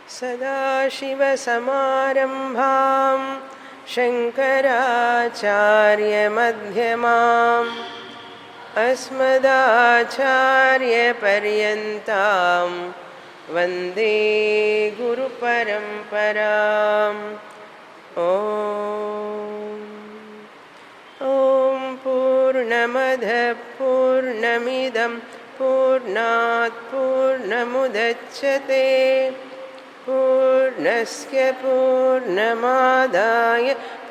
सदाशिवसमारम्भां शङ्कराचार्यमध्यमाम् अस्मदाचार्यपर्यन्तां वन्दे गुरुपरम्पराम् ॐ ॐ पूर्णमदः पूर्णमिदं पूर्णात् पूर्णमुदच्छते पूर्णस्य पूर्णमादाय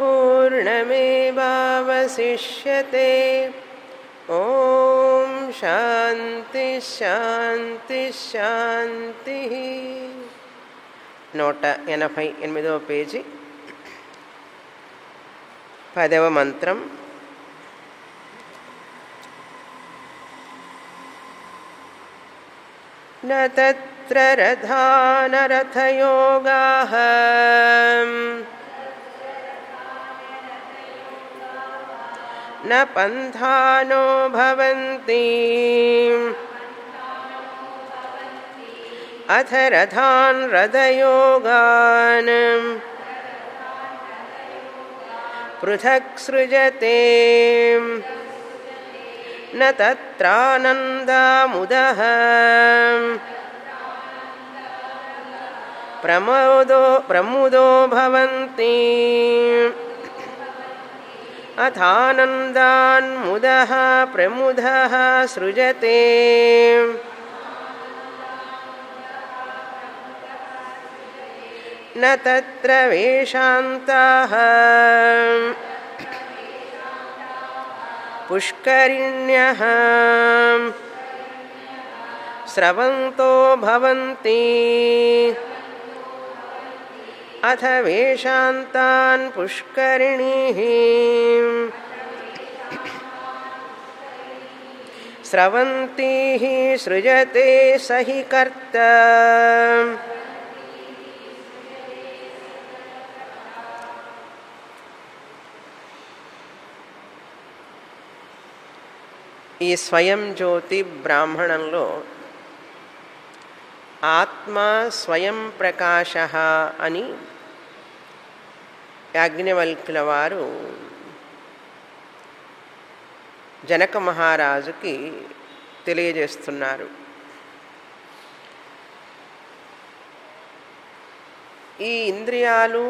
पूर्णमेवावशिष्यते ॐ శాంతి శాంతి శాంతి నూట ఎనభై ఎనిమిదవ పేజీ పదవ మంత్రం न तत्र रथा न रथयोगाः न पन्थानो भवन्ति अथ रथान् रथयोगान् पृथक् सृजते न तत्रानन्दामुदः प्रमोदो प्रमुदो भवन्ति अथानन्दान्मुदः प्रमुदः सृजते न तत्र वेशान्ताः पुष्करिण्यः स्रवन्तो भवन्ति अथ वेशान्तान् पुष्करिणीः स्रवन्तीः सृजते स हि कर्ता ఈ స్వయం జ్యోతి బ్రాహ్మణంలో ఆత్మ స్వయం ప్రకాశ అని యాజ్ఞవల్కుల వారు జనక మహారాజుకి తెలియజేస్తున్నారు ఈ ఇంద్రియాలు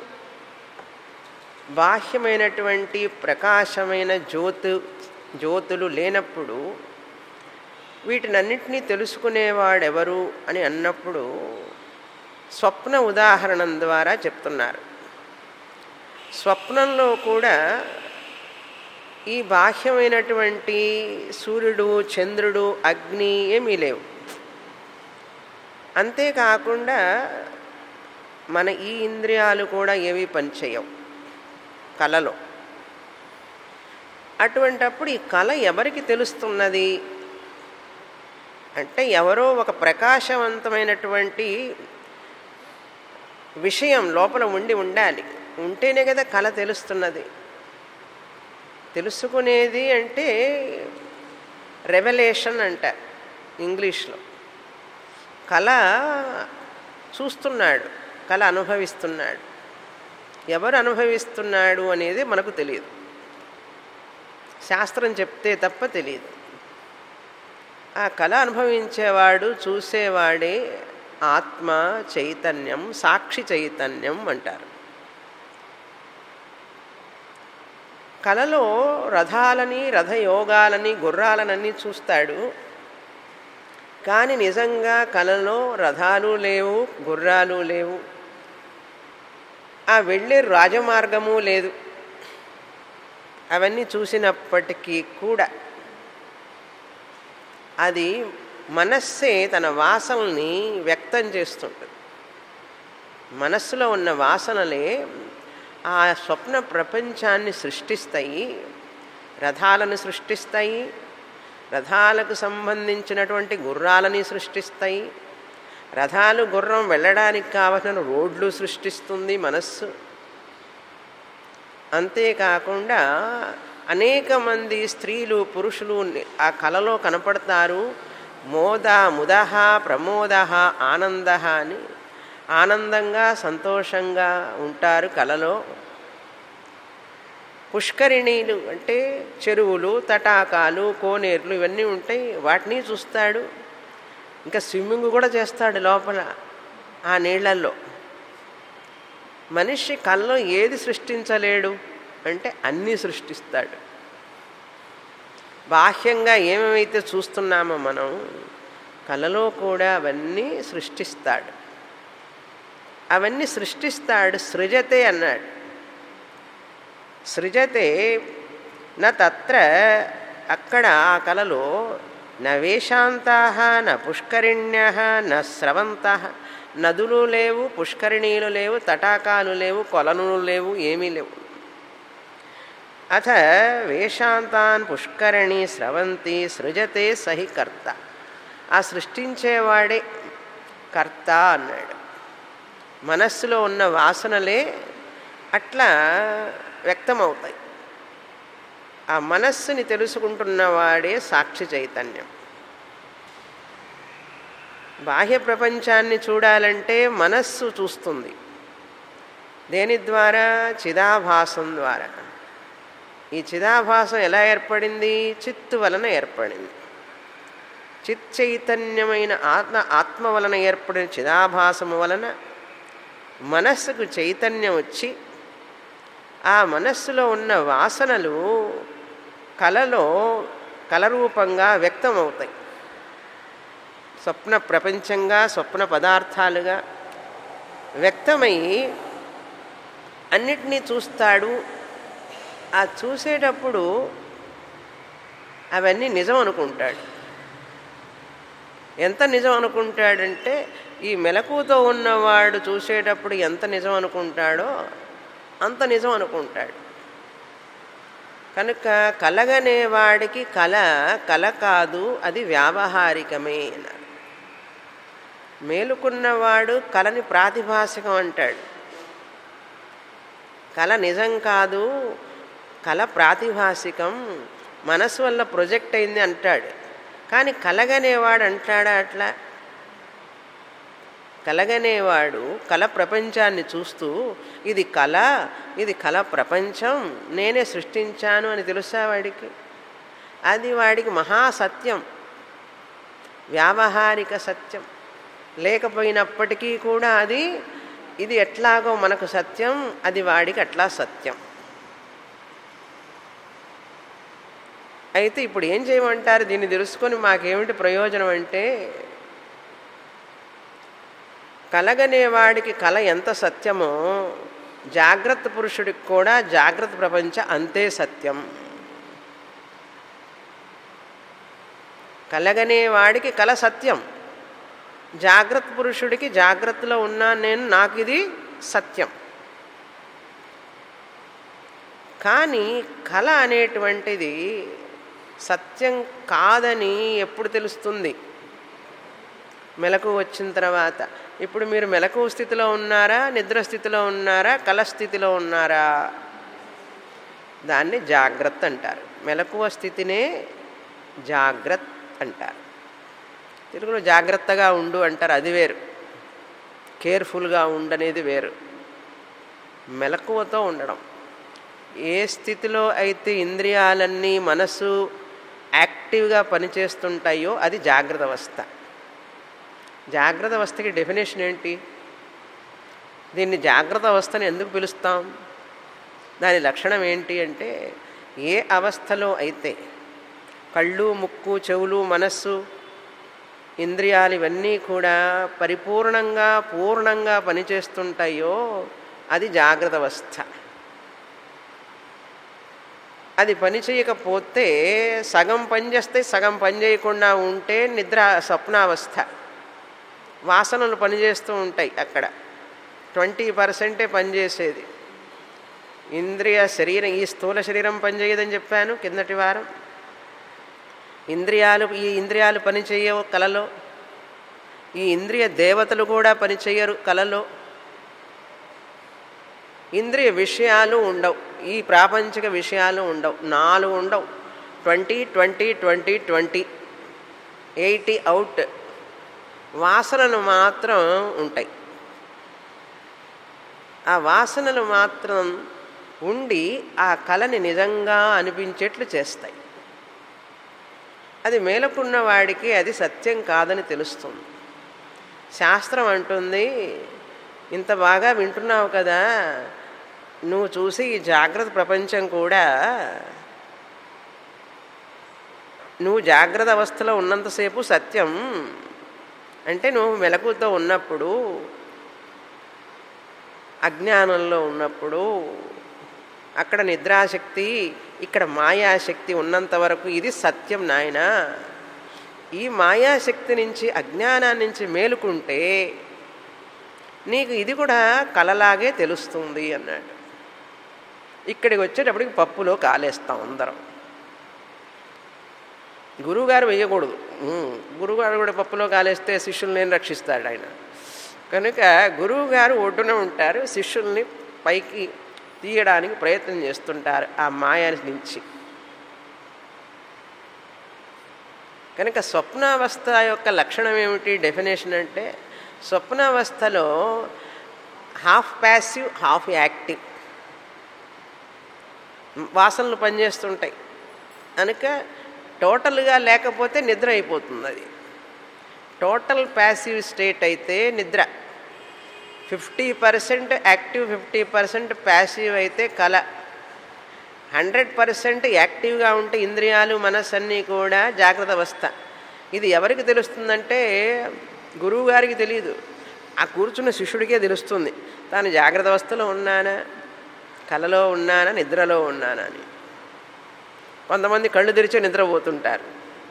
బాహ్యమైనటువంటి ప్రకాశమైన జ్యోతి జ్యోతులు లేనప్పుడు వీటినన్నింటినీ తెలుసుకునేవాడెవరు అని అన్నప్పుడు స్వప్న ఉదాహరణం ద్వారా చెప్తున్నారు స్వప్నంలో కూడా ఈ బాహ్యమైనటువంటి సూర్యుడు చంద్రుడు అగ్ని ఏమీ లేవు అంతేకాకుండా మన ఈ ఇంద్రియాలు కూడా ఏవి పనిచేయవు కలలో అటువంటప్పుడు ఈ కళ ఎవరికి తెలుస్తున్నది అంటే ఎవరో ఒక ప్రకాశవంతమైనటువంటి విషయం లోపల ఉండి ఉండాలి ఉంటేనే కదా కళ తెలుస్తున్నది తెలుసుకునేది అంటే రెవల్యూషన్ అంట ఇంగ్లీష్లో కళ చూస్తున్నాడు కళ అనుభవిస్తున్నాడు ఎవరు అనుభవిస్తున్నాడు అనేది మనకు తెలియదు శాస్త్రం చెప్తే తప్ప తెలియదు ఆ కళ అనుభవించేవాడు చూసేవాడే ఆత్మ చైతన్యం సాక్షి చైతన్యం అంటారు కళలో రథాలని రథయోగాలని గుర్రాలనన్నీ చూస్తాడు కానీ నిజంగా కళలో రథాలు లేవు గుర్రాలు లేవు ఆ వెళ్ళే రాజమార్గము లేదు అవన్నీ చూసినప్పటికీ కూడా అది మనస్సే తన వాసనల్ని వ్యక్తం చేస్తుంటుంది మనస్సులో ఉన్న వాసనలే ఆ స్వప్న ప్రపంచాన్ని సృష్టిస్తాయి రథాలను సృష్టిస్తాయి రథాలకు సంబంధించినటువంటి గుర్రాలని సృష్టిస్తాయి రథాలు గుర్రం వెళ్ళడానికి కావలసిన రోడ్లు సృష్టిస్తుంది మనస్సు అంతేకాకుండా అనేక మంది స్త్రీలు పురుషులు ఆ కళలో కనపడతారు మోద ముదహ ప్రమోద ఆనంద అని ఆనందంగా సంతోషంగా ఉంటారు కలలో పుష్కరిణీలు అంటే చెరువులు తటాకాలు కోనేరులు ఇవన్నీ ఉంటాయి వాటిని చూస్తాడు ఇంకా స్విమ్మింగ్ కూడా చేస్తాడు లోపల ఆ నీళ్ళల్లో మనిషి కళ్ళలో ఏది సృష్టించలేడు అంటే అన్నీ సృష్టిస్తాడు బాహ్యంగా ఏమేమైతే చూస్తున్నామో మనం కళలో కూడా అవన్నీ సృష్టిస్తాడు అవన్నీ సృష్టిస్తాడు సృజతే అన్నాడు సృజతే నా తత్ర అక్కడ ఆ కళలో న వేషాంతా న పుష్కరిణ్య న స్రవంత నదులు లేవు పుష్కరిణీలు లేవు తటాకాలు లేవు కొలనులు లేవు ఏమీ లేవు అథ వేషాంతాన్ పుష్కరిణి స్రవంతి సృజతే సహి కర్త ఆ సృష్టించేవాడే కర్త అన్నాడు మనస్సులో ఉన్న వాసనలే అట్లా వ్యక్తమవుతాయి ఆ మనస్సుని తెలుసుకుంటున్నవాడే సాక్షి చైతన్యం బాహ్య ప్రపంచాన్ని చూడాలంటే మనస్సు చూస్తుంది దేని ద్వారా చిదాభాసం ద్వారా ఈ చిదాభాసం ఎలా ఏర్పడింది చిత్తు వలన ఏర్పడింది చిత్ చైతన్యమైన ఆత్మ ఆత్మ వలన ఏర్పడిన చిదాభాసము వలన మనస్సుకు చైతన్యం వచ్చి ఆ మనస్సులో ఉన్న వాసనలు కలలో కలరూపంగా వ్యక్తమవుతాయి స్వప్న ప్రపంచంగా స్వప్న పదార్థాలుగా వ్యక్తమై అన్నిటినీ చూస్తాడు ఆ చూసేటప్పుడు అవన్నీ నిజం అనుకుంటాడు ఎంత నిజం అనుకుంటాడంటే ఈ మెలకుతో ఉన్నవాడు చూసేటప్పుడు ఎంత నిజం అనుకుంటాడో అంత నిజం అనుకుంటాడు కనుక కలగనేవాడికి కల కల కాదు అది వ్యావహారికమే అన్నారు మేలుకున్నవాడు కలని ప్రాతిభాసికం అంటాడు కళ నిజం కాదు కళ ప్రాతిభాసికం మనసు వల్ల ప్రొజెక్ట్ అయింది అంటాడు కానీ కలగనేవాడు అంటాడా అట్లా కలగనేవాడు కళ ప్రపంచాన్ని చూస్తూ ఇది కళ ఇది కళ ప్రపంచం నేనే సృష్టించాను అని తెలుసా వాడికి అది వాడికి మహాసత్యం వ్యావహారిక సత్యం లేకపోయినప్పటికీ కూడా అది ఇది ఎట్లాగో మనకు సత్యం అది వాడికి అట్లా సత్యం అయితే ఇప్పుడు ఏం చేయమంటారు దీన్ని తెలుసుకొని మాకేమిటి ప్రయోజనం అంటే కలగనేవాడికి కళ ఎంత సత్యమో జాగ్రత్త పురుషుడికి కూడా జాగ్రత్త ప్రపంచ అంతే సత్యం కలగనేవాడికి కళ సత్యం జాగ్రత్త పురుషుడికి జాగ్రత్తలో ఉన్నా నేను నాకు ఇది సత్యం కానీ కళ అనేటువంటిది సత్యం కాదని ఎప్పుడు తెలుస్తుంది మెలకు వచ్చిన తర్వాత ఇప్పుడు మీరు మెలకు స్థితిలో ఉన్నారా నిద్ర స్థితిలో ఉన్నారా కళ స్థితిలో ఉన్నారా దాన్ని జాగ్రత్త అంటారు మెలకువ స్థితినే జాగ్రత్త అంటారు తెలుగులో జాగ్రత్తగా ఉండు అంటారు అది వేరు కేర్ఫుల్గా ఉండనేది వేరు మెలకువతో ఉండడం ఏ స్థితిలో అయితే ఇంద్రియాలన్నీ మనసు యాక్టివ్గా పనిచేస్తుంటాయో అది జాగ్రత్త అవస్థ జాగ్రత్త అవస్థకి డెఫినేషన్ ఏంటి దీన్ని జాగ్రత్త అవస్థని ఎందుకు పిలుస్తాం దాని లక్షణం ఏంటి అంటే ఏ అవస్థలో అయితే కళ్ళు ముక్కు చెవులు మనస్సు ఇంద్రియాలు ఇవన్నీ కూడా పరిపూర్ణంగా పూర్ణంగా పనిచేస్తుంటాయో అది జాగ్రత్త అవస్థ అది పని చేయకపోతే సగం పని చేస్తే సగం పని చేయకుండా ఉంటే నిద్ర స్వప్నావస్థ వాసనలు పనిచేస్తూ ఉంటాయి అక్కడ ట్వంటీ పర్సెంటే పనిచేసేది ఇంద్రియ శరీరం ఈ స్థూల శరీరం పనిచేయదని చెప్పాను కిందటి వారం ఇంద్రియాలు ఈ ఇంద్రియాలు పనిచేయవు కలలో ఈ ఇంద్రియ దేవతలు కూడా పనిచేయరు కలలో ఇంద్రియ విషయాలు ఉండవు ఈ ప్రాపంచిక విషయాలు ఉండవు నాలుగు ఉండవు twenty twenty twenty twenty eighty out వాసనలు మాత్రం ఉంటాయి ఆ వాసనలు మాత్రం ఉండి ఆ కళని నిజంగా అనిపించేట్లు చేస్తాయి అది మేలకున్న వాడికి అది సత్యం కాదని తెలుస్తుంది శాస్త్రం అంటుంది ఇంత బాగా వింటున్నావు కదా నువ్వు చూసి ఈ జాగ్రత్త ప్రపంచం కూడా నువ్వు జాగ్రత్త అవస్థలో ఉన్నంతసేపు సత్యం అంటే నువ్వు మెలకుతో ఉన్నప్పుడు అజ్ఞానంలో ఉన్నప్పుడు అక్కడ నిద్రాశక్తి ఇక్కడ మాయాశక్తి ఉన్నంత వరకు ఇది సత్యం నాయన ఈ మాయాశక్తి నుంచి అజ్ఞానాన్ని నుంచి మేలుకుంటే నీకు ఇది కూడా కలలాగే తెలుస్తుంది అన్నాడు ఇక్కడికి వచ్చేటప్పటికి పప్పులో కాలేస్తాం అందరం గురువుగారు వేయకూడదు ఉమ్, గురువుగారు కూడా పప్పులో కాలేస్తే శిష్యుల్ని రక్షిస్తాడు ఆయన కనుక గురువు గారు ఒడ్డున ఉంటారు శిష్యుల్ని పైకి తీయడానికి ప్రయత్నం చేస్తుంటారు ఆ మాయ నుంచి కనుక స్వప్నావస్థ యొక్క లక్షణం ఏమిటి డెఫినేషన్ అంటే స్వప్నావస్థలో హాఫ్ ప్యాసివ్ హాఫ్ యాక్టివ్ వాసనలు పనిచేస్తుంటాయి కనుక టోటల్గా లేకపోతే నిద్ర అయిపోతుంది అది టోటల్ ప్యాసివ్ స్టేట్ అయితే నిద్ర fifty percent active fifty percent passive అయితే కళ హండ్రెడ్ పర్సెంట్ యాక్టివ్గా ఉంటే ఇంద్రియాలు మనస్సు అన్నీ కూడా జాగ్రత్త అవస్థ ఇది ఎవరికి తెలుస్తుందంటే గురువు గారికి తెలియదు ఆ కూర్చున్న శిష్యుడికే తెలుస్తుంది తాను జాగ్రత్త అవస్థలో ఉన్నానా కలలో ఉన్నానా నిద్రలో ఉన్నానా అని కొంతమంది కళ్ళు తెరిచి నిద్రపోతుంటారు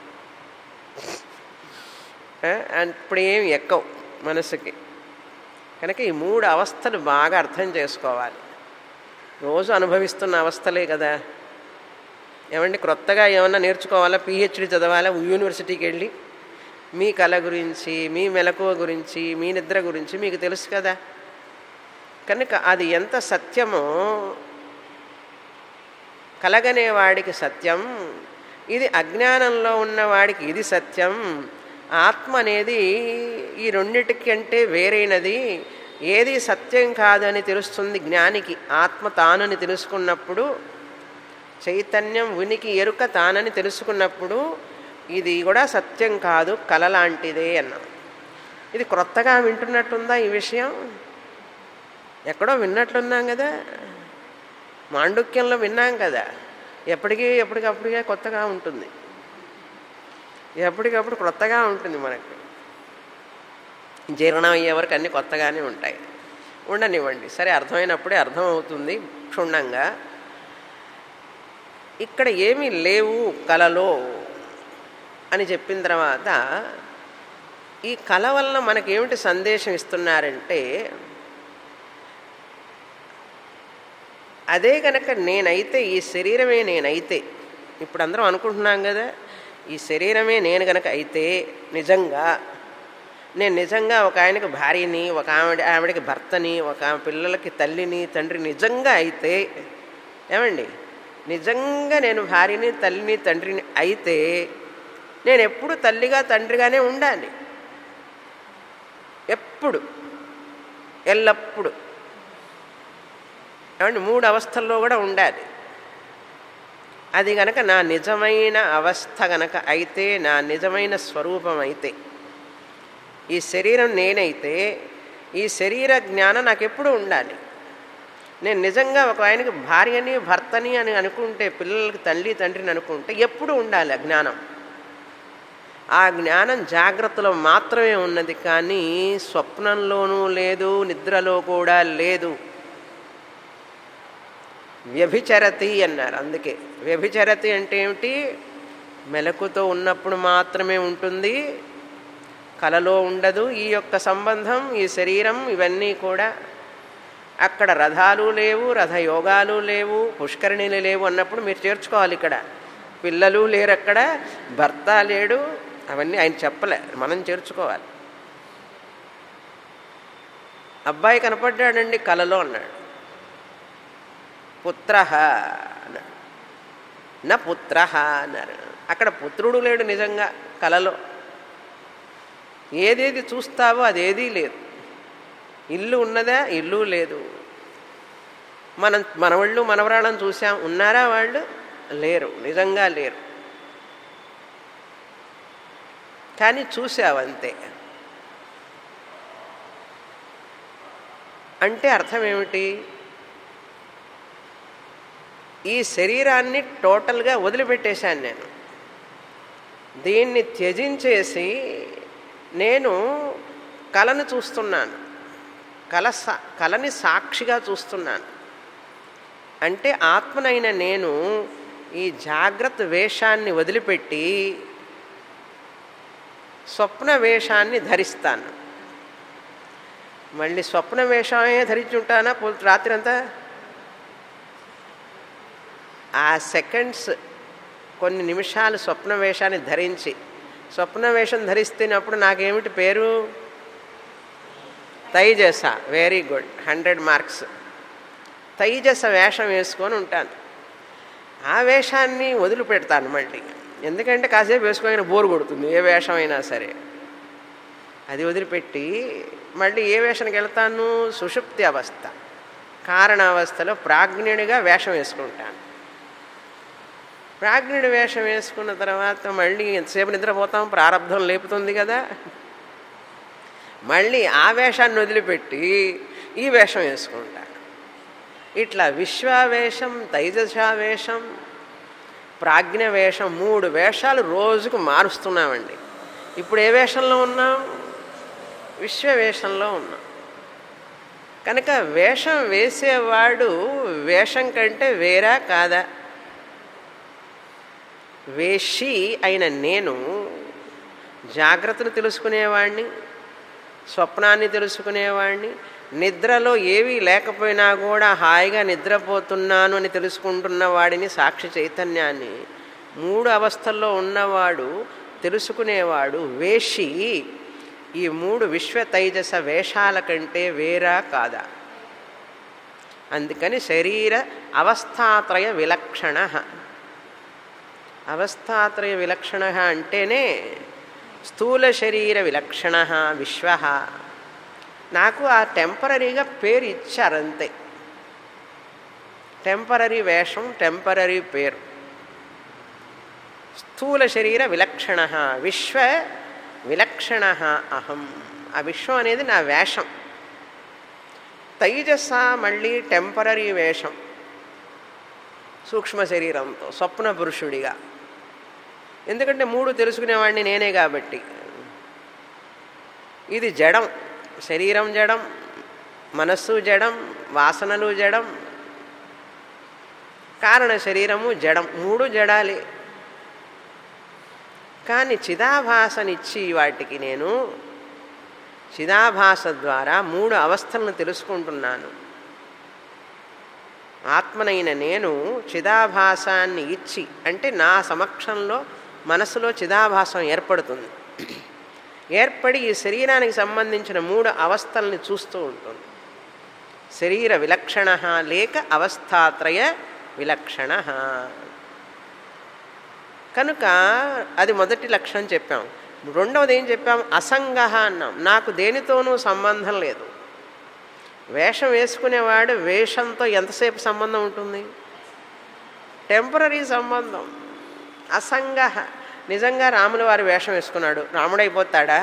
అప్పుడు ఏం ఎక్కవు మనసుకి కనుక ఈ మూడు అవస్థలు బాగా అర్థం చేసుకోవాలి రోజు అనుభవిస్తున్న అవస్థలే కదా ఏమండి క్రొత్తగా ఏమన్నా నేర్చుకోవాలా పిహెచ్డి చదవాలా యూనివర్సిటీకి వెళ్ళి మీ కళ గురించి మీ మెలకువ గురించి మీ నిద్ర గురించి మీకు తెలుసు కదా కనుక అది ఎంత సత్యమో కలగనే వాడికి సత్యం ఇది అజ్ఞానంలో ఉన్నవాడికి ఇది సత్యం ఆత్మ అనేది ఈ రెండిటికంటే వేరైనది ఏది సత్యం కాదని తెలుస్తుంది జ్ఞానికి ఆత్మ తానని తెలుసుకున్నప్పుడు చైతన్యం ఉనికి ఎరుక తానని తెలుసుకున్నప్పుడు ఇది కూడా సత్యం కాదు కల లాంటిదే అన్నాం ఇది క్రొత్తగా వింటున్నట్టుందా ఈ విషయం ఎక్కడో విన్నట్లున్నాం కదా మాండుక్యంలో విన్నాం కదా ఎప్పటికీ ఎప్పటికప్పుడుగా కొత్తగా ఉంటుంది ఎప్పటికప్పుడు కొత్తగా ఉంటుంది మనకు జీర్ణం అయ్యే వరకు అన్నీ కొత్తగానే ఉంటాయి ఉండనివ్వండి సరే అర్థమైనప్పుడే అర్థమవుతుంది క్షుణ్ణంగా ఇక్కడ ఏమీ లేవు కలలో అని చెప్పిన తర్వాత ఈ కళ వలన మనకేమిటి సందేశం ఇస్తున్నారంటే అదే కనుక నేనైతే ఈ శరీరమే నేనైతే ఇప్పుడు అందరం అనుకుంటున్నాం కదా ఈ శరీరమే నేను కనుక అయితే నిజంగా నేను నిజంగా ఒక ఆయనకి భార్యని ఒక ఆవిడ ఆవిడకి భర్తని ఒక ఆమె పిల్లలకి తల్లిని తండ్రి నిజంగా అయితే ఏమండి నిజంగా నేను భార్యని తల్లిని తండ్రిని అయితే నేను ఎప్పుడు తల్లిగా తండ్రిగానే ఉండాలి ఎప్పుడు ఎల్లప్పుడు ఏమండి మూడు అవస్థల్లో కూడా ఉండాలి అది గనక నా నిజమైన అవస్థ గనక అయితే నా నిజమైన స్వరూపం అయితే ఈ శరీరం నేనైతే ఈ శరీర జ్ఞానం నాకు ఎప్పుడు ఉండాలి నేను నిజంగా ఒక ఆయనకి భార్యని భర్తని అని అనుకుంటే పిల్లలకి తల్లి తండ్రిని అనుకుంటే ఎప్పుడు ఉండాలి ఆ జ్ఞానం ఆ జ్ఞానం జాగ్రత్తలో మాత్రమే ఉన్నది కానీ స్వప్నంలోనూ లేదు నిద్రలో కూడా లేదు వ్యభిచరతి అన్నారు అందుకే వ్యభిచరతి అంటే ఏమిటి మెలకుతో ఉన్నప్పుడు మాత్రమే ఉంటుంది కలలో ఉండదు ఈ యొక్క సంబంధం ఈ శరీరం ఇవన్నీ కూడా అక్కడ రథాలు లేవు రథయోగాలు లేవు పుష్కరిణీలు లేవు అన్నప్పుడు మీరు చేర్చుకోవాలి ఇక్కడ పిల్లలు లేరు అక్కడ భర్త లేడు అవన్నీ ఆయన చెప్పలే మనం చేర్చుకోవాలి అబ్బాయి కనపడ్డాడండి కలలో అన్నాడు పుత్ర అన్నాడు నా పుత్ర అన్నారు అక్కడ పుత్రుడు లేడు నిజంగా కలలో ఏదేది చూస్తావో అదేదీ లేదు ఇల్లు ఉన్నదా ఇల్లు లేదు మనం మనవాళ్ళు మనవరాళ్ళని చూసాం ఉన్నారా వాళ్ళు లేరు నిజంగా లేరు కానీ చూసావంతే అంటే అర్థం ఏమిటి ఈ శరీరాన్ని టోటల్గా వదిలిపెట్టేశాను నేను దీన్ని త్యజించేసి నేను కళను చూస్తున్నాను కళ సా కళని సాక్షిగా చూస్తున్నాను అంటే ఆత్మనైన నేను ఈ జాగ్రత్త వేషాన్ని వదిలిపెట్టి స్వప్న వేషాన్ని ధరిస్తాను మళ్ళీ స్వప్న వేషమే ధరించుంటానా రాత్రి అంతా ఆ సెకండ్స్ కొన్ని నిమిషాలు స్వప్న వేషాన్ని ధరించి స్వప్న వేషం ధరిస్తున్నప్పుడు నాకేమిటి పేరు తైజస వెరీ గుడ్ హండ్రెడ్ మార్క్స్ తైజస వేషం వేసుకొని ఉంటాను ఆ వేషాన్ని వదిలిపెడతాను మళ్ళీ ఎందుకంటే కాసేపు వేసుకొని బోరు కొడుతుంది ఏ వేషం అయినా సరే అది వదిలిపెట్టి మళ్ళీ ఏ వేషానికి వెళ్తాను సుషుప్తి అవస్థ కారణావస్థలో ప్రాజ్ఞుడిగా వేషం వేసుకుంటాను ప్రాజ్ఞుడి వేషం వేసుకున్న తర్వాత మళ్ళీ ఎంతసేపు నిద్రపోతాం ప్రారంధం లేపుతుంది కదా మళ్ళీ ఆ వేషాన్ని వదిలిపెట్టి ఈ వేషం వేసుకుంటా ఇట్లా విశ్వావేషం తైజసావేషం ప్రాజ్ఞ వేషం మూడు వేషాలు రోజుకు మారుస్తున్నామండి ఇప్పుడు ఏ వేషంలో ఉన్నాం విశ్వవేషంలో ఉన్నాం కనుక వేషం వేసేవాడు వేషం కంటే వేరా కాదా వేషి అయిన నేను జాగ్రత్తను తెలుసుకునేవాడిని స్వప్నాన్ని తెలుసుకునేవాడిని నిద్రలో ఏవీ లేకపోయినా కూడా హాయిగా నిద్రపోతున్నాను అని తెలుసుకుంటున్న వాడిని సాక్షి చైతన్యాన్ని మూడు అవస్థల్లో ఉన్నవాడు తెలుసుకునేవాడు వేషి ఈ మూడు విశ్వ తైజస వేషాల కంటే వేరా కాదా అందుకని శరీర అవస్థాత్రయ విలక్షణ అవస్థాత్రయ విలక్షణ అంటేనే స్థూల శరీర విలక్షణ విశ్వ నాకు ఆ టెంపరీగా పేరు ఇచ్చారంతే టెంపరీ వేషం టెంపరీ పేరు స్థూల శరీర విలక్షణ విశ్వ విలక్షణ అహం ఆ విశ్వం అనేది నా వేషం తైజస మళ్ళీ టెంపరీ వేషం సూక్ష్మ శరీరంతో స్వప్న పురుషుడిగా ఎందుకంటే మూడు తెలుసుకునేవాడిని నేనే కాబట్టి ఇది జడం శరీరం జడం మనస్సు జడం వాసనలు జడం కారణ శరీరము జడం మూడు జడాలి కానీ చిదాభాసనిచ్చి వాటికి నేను చిదాభాస ద్వారా మూడు అవస్థలను తెలుసుకుంటున్నాను ఆత్మనైన నేను చిదాభాసాన్ని ఇచ్చి అంటే నా సమక్షంలో మనసులో చిదాభాసం ఏర్పడుతుంది ఏర్పడి ఈ శరీరానికి సంబంధించిన మూడు అవస్థల్ని చూస్తూ ఉంటుంది శరీర విలక్షణ లేక అవస్థాత్రయ విలక్షణ కనుక అది మొదటి లక్షణం చెప్పాం రెండవది ఏం చెప్పాం అసంగ అన్నాం నాకు దేనితోనూ సంబంధం లేదు వేషం వేసుకునేవాడు వేషంతో ఎంతసేపు సంబంధం ఉంటుంది టెంపరీ సంబంధం అసంగ నిజంగా రాముల వారి వేషం వేసుకున్నాడు రాముడైపోతాడా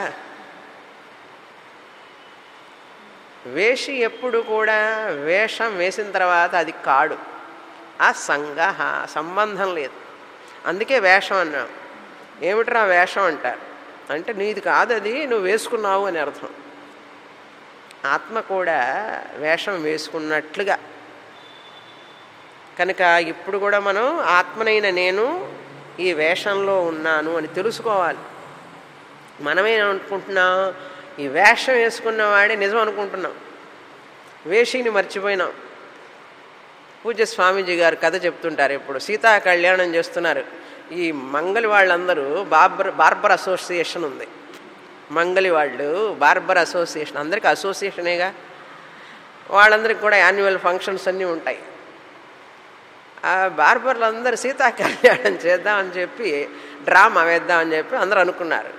వేషి ఎప్పుడు కూడా వేషం వేసిన తర్వాత అది కాడు అసంగ సంబంధం లేదు అందుకే వేషం అన్నాం ఏమిట్రా వేషం అంటారు అంటే నీది కాదు అది నువ్వు వేసుకున్నావు అని అర్థం ఆత్మ కూడా వేషం వేసుకున్నట్లుగా కనుక ఇప్పుడు కూడా మనం ఆత్మనైన నేను ఈ వేషంలో ఉన్నాను అని తెలుసుకోవాలి మనమేమనుకుంటున్నాం ఈ వేషం వేసుకున్నవాడే నిజం అనుకుంటున్నాం వేషిని మర్చిపోయినాం పూజ్య స్వామీజీ గారు కథ చెప్తుంటారు ఇప్పుడు సీతా కళ్యాణం చేస్తున్నారు ఈ మంగలి వాళ్ళందరూ బార్బర్ బార్బర్ అసోసియేషన్ ఉంది మంగలి వాళ్ళు బార్బర్ అసోసియేషన్ అందరికీ అసోసియేషనేగా వాళ్ళందరికీ కూడా యాన్యువల్ ఫంక్షన్స్ అన్నీ ఉంటాయి ఆ బార్బర్లు అందరూ సీతా కళ్యాణం చేద్దామని చెప్పి డ్రామా వేద్దామని చెప్పి అందరూ అనుకున్నారు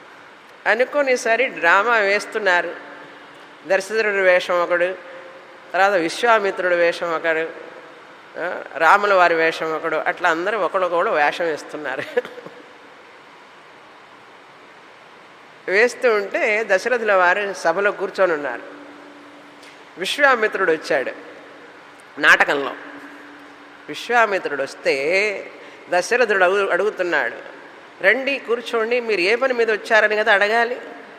అనుకుని సరి డ్రామా వేస్తున్నారు దర్శకుడు వేషం ఒకడు తర్వాత విశ్వామిత్రుడు వేషం ఒకడు ఆ, రాముల వారి వేషం ఒకడు అట్లా అందరూ ఒకడొకడు వేషం వేస్తున్నారు వేస్తూ ఉంటే దశరథుల వారు సభలో కూర్చొని ఉన్నారు విశ్వామిత్రుడు వచ్చాడు నాటకంలో విశ్వామిత్రుడు వస్తే దశరథుడు అడుగు అడుగుతున్నాడు రండి కూర్చోండి మీరు ఏ పని మీద వచ్చారని కదా అడగాలి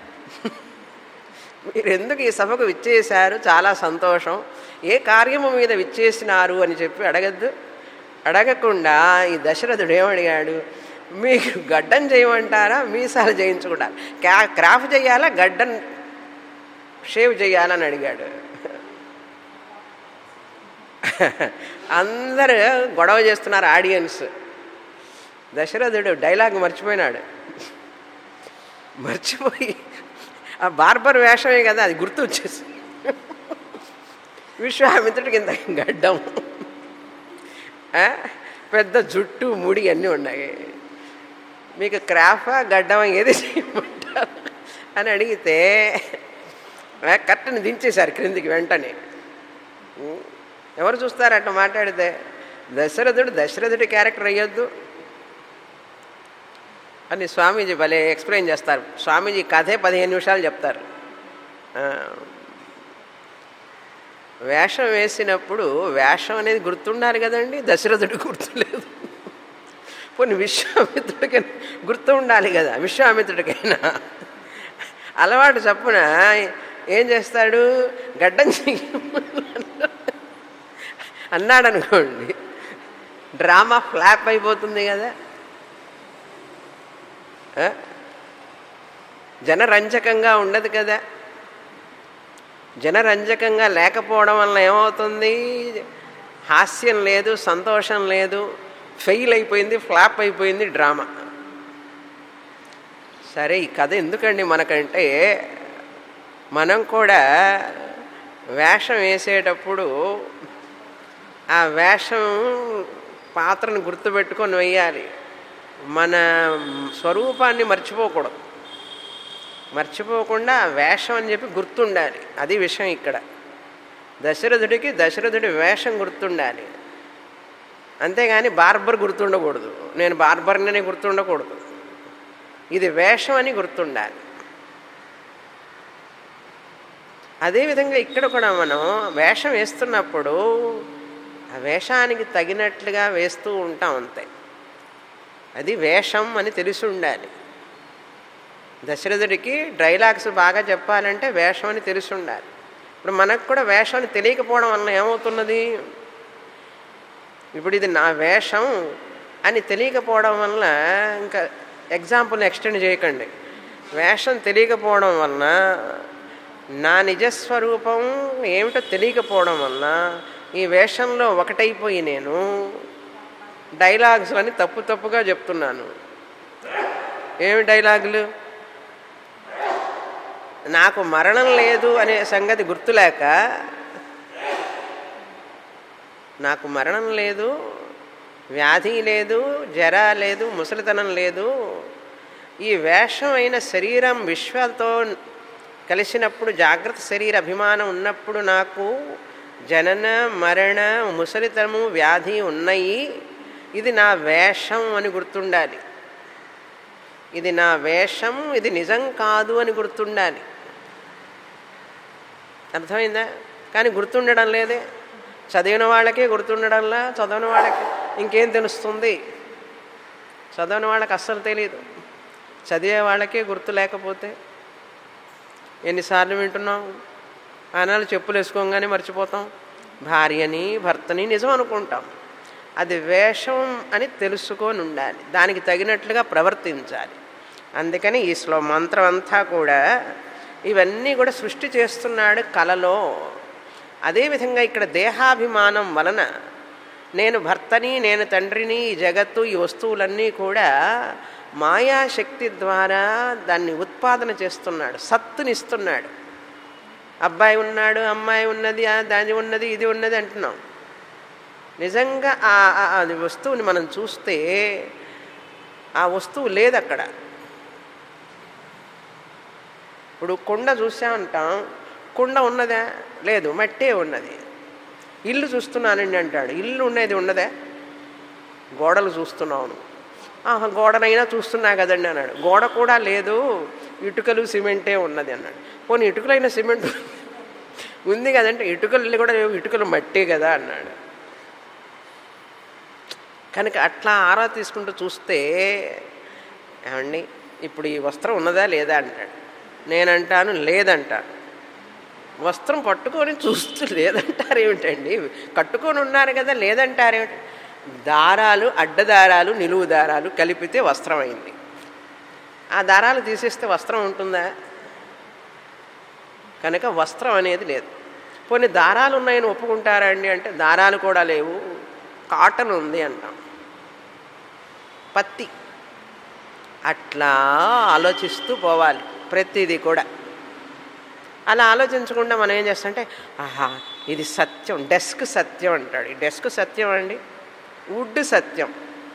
మీరు ఎందుకు ఈ సభకు విచ్చేశారు చాలా సంతోషం ఏ కార్యము మీద విచ్చేసినారు అని చెప్పి అడగద్దు అడగకుండా ఈ దశరథుడు ఏమడిగాడు మీకు గడ్డం చేయమంటారా మీసాలు చేయించుకుంటారా క్రా క్రాఫ్ చేయాలా గడ్డం షేవ్ చేయాలని అడిగాడు అందరూ గొడవ చేస్తున్నారు ఆడియన్స్ దశరథుడు డైలాగ్ మర్చిపోయినాడు మర్చిపోయి ఆ బార్బర్ వేషమే కదా అది గుర్తు వచ్చేసి విశ్వామిత్రుడికి ఇంత గడ్డం ఆ, పెద్ద జుట్టు ముడి అన్నీ ఉన్నాయి మీకు క్రాఫా గడ్డం ఏది చేయమంటారు అని అడిగితే ఆ, కట్టని దించేశారు క్రిందికి వెంటనే ఉం. ఎవరు చూస్తారు అట్లా మాట్లాడితే దశరథుడు దశరథుడి క్యారెక్టర్ అయ్యొద్దు అని స్వామీజీ భలే ఎక్స్ప్లెయిన్ చేస్తారు స్వామీజీ కథే పదిహేను నిమిషాలు చెప్తారు ఆ, వేషం వేసినప్పుడు వేషం అనేది గుర్తుండాలి కదండి దశరథుడు గుర్తులేదు పోనీ విశ్వామిత్రుడికి గుర్తు ఉండాలి కదా విశ్వామిత్రుడికైనా అలవాటు చప్పున ఏం చేస్తాడు గడ్డం చెయ్యమన్నాడు. అన్నాడు అనుకోండి డ్రామా ఫ్లాప్ అయిపోతుంది కదా ఆ? జనరంజకంగా ఉండదు కదా జనరంజకంగా లేకపోవడం వల్ల ఏమవుతుంది హాస్యం లేదు సంతోషం లేదు ఫెయిల్ అయిపోయింది ఫ్లాప్ అయిపోయింది డ్రామా సరే ఈ కథ ఎందుకండి మనకంటే మనం కూడా వేషం వేసేటప్పుడు ఆ వేషం పాత్రను గుర్తుపెట్టుకొని వేయాలి మన స్వరూపాన్ని మర్చిపోకూడదు మర్చిపోకుండా ఆ వేషం అని చెప్పి గుర్తుండాలి అది విషయం ఇక్కడ దశరథుడికి దశరథుడి వేషం గుర్తుండాలి అంతేగాని బార్బర్ గుర్తుండకూడదు నేను బార్బర్ననే గుర్తుండకూడదు ఇది వేషం అని గుర్తుండాలి అదేవిధంగా ఇక్కడ కూడా మనం వేషం వేస్తున్నప్పుడు ఆ వేషానికి తగినట్లుగా వేస్తూ ఉంటాం అంతే అది వేషం అని తెలిసి ఉండాలి దశరథుడికి డైలాగ్స్ బాగా చెప్పాలంటే వేషం అని తెలిసి ఉండాలి ఇప్పుడు మనకు కూడా వేషం అని తెలియకపోవడం వల్ల ఏమవుతున్నది ఇప్పుడు ఇది నా వేషం అని తెలియకపోవడం వల్ల ఇంకా ఎగ్జాంపుల్ ఎక్స్టెండ్ చేయకండి వేషం తెలియకపోవడం వలన నా నిజస్వరూపం ఏమిటో తెలియకపోవడం వలన ఈ వేషంలో ఒకటైపోయి నేను డైలాగ్స్ అని తప్పు తప్పుగా చెప్తున్నాను ఏమి డైలాగులు నాకు మరణం లేదు అనే సంగతి గుర్తులేక నాకు మరణం లేదు వ్యాధి లేదు జర లేదు ముసలితనం లేదు ఈ వేషం అయిన శరీరం విశ్వతో కలిసినప్పుడు జాగ్రత్త శరీర అభిమానం ఉన్నప్పుడు నాకు జనన మరణ ముసలితనము వ్యాధి ఉన్నాయి ఇది నా వేషం అని గుర్తుండాలి ఇది నా వేషం ఇది నిజం కాదు అని గుర్తుండాలి అర్థమైందా కానీ గుర్తుండడం లేదే చదివిన వాళ్ళకే గుర్తుండడంలా చదవని వాళ్ళకి ఇంకేం తెలుస్తుంది చదవని వాళ్ళకి అస్సలు తెలియదు చదివే వాళ్ళకే గుర్తు లేకపోతే ఎన్నిసార్లు వింటున్నాం ఆనాలు చెప్పులు వేసుకోగానే మర్చిపోతాం భార్యని భర్తని నిజం అనుకుంటాం అది వేషం అని తెలుసుకొని ఉండాలి దానికి తగినట్లుగా ప్రవర్తించాలి అందుకని ఈ శ్లో మంత్రం అంతా కూడా ఇవన్నీ కూడా సృష్టి చేస్తున్నాడు కలలో అదేవిధంగా ఇక్కడ దేహాభిమానం వలన నేను భర్తని నేను తండ్రిని ఈ జగత్తు ఈ వస్తువులన్నీ కూడా మాయాశక్తి ద్వారా దాన్ని ఉత్పాదన చేస్తున్నాడు సత్తునిస్తున్నాడు అబ్బాయి ఉన్నాడు అమ్మాయి ఉన్నది ఆ దాని ఉన్నది ఇది ఉన్నది అంటున్నాం నిజంగా ఆ ఆ- అది వస్తువుని మనం చూస్తే ఆ వస్తువు లేదు అక్కడ ఇప్పుడు కొండ చూసామంటాం కుండ ఉన్నదా లేదు మట్టే ఉన్నది ఇల్లు చూస్తున్నానండి అంటాడు ఇల్లు ఉన్నది ఉన్నదా గోడలు చూస్తున్నావు ఆహా గోడనైనా చూస్తున్నా కదండి అన్నాడు గోడ కూడా లేదు ఇటుకలు సిమెంటే ఉన్నది అన్నాడు పోనీ ఇటుకలైన సిమెంట్ ఉంది కదంటే ఇటుకలు కూడా లేవు, ఇటుకలు మట్టే కదా అన్నాడు కనుక అట్లా ఆరా తీసుకుంటూ చూస్తే ఏమండి ఇప్పుడు ఈ వస్త్రం ఉన్నదా లేదా అంటాడు నేనంటాను లేదంటాను వస్త్రం పట్టుకొని చూస్తూ లేదంటారు ఏమిటండి కట్టుకొని ఉన్నారు కదా లేదంటారేమిటి దారాలు అడ్డదారాలు నిలువు దారాలు కలిపితే వస్త్రం అయింది ఆ దారాలు తీసేస్తే వస్త్రం ఉంటుందా కనుక వస్త్రం అనేది లేదు పోనీ దారాలు ఉన్నాయని ఒప్పుకుంటారా అండి అంటే దారాలు కూడా లేవు కాటన్ ఉంది అంటాం పత్తి అట్లా ఆలోచిస్తూ పోవాలి ప్రతిదీ కూడా అలా ఆలోచించకుండా మనం ఏం చేస్తామంటే ఆహా ఇది సత్యం డెస్క్ సత్యం అంటాడు ఈ డెస్క్ సత్యం అండి వుడ్ సత్యం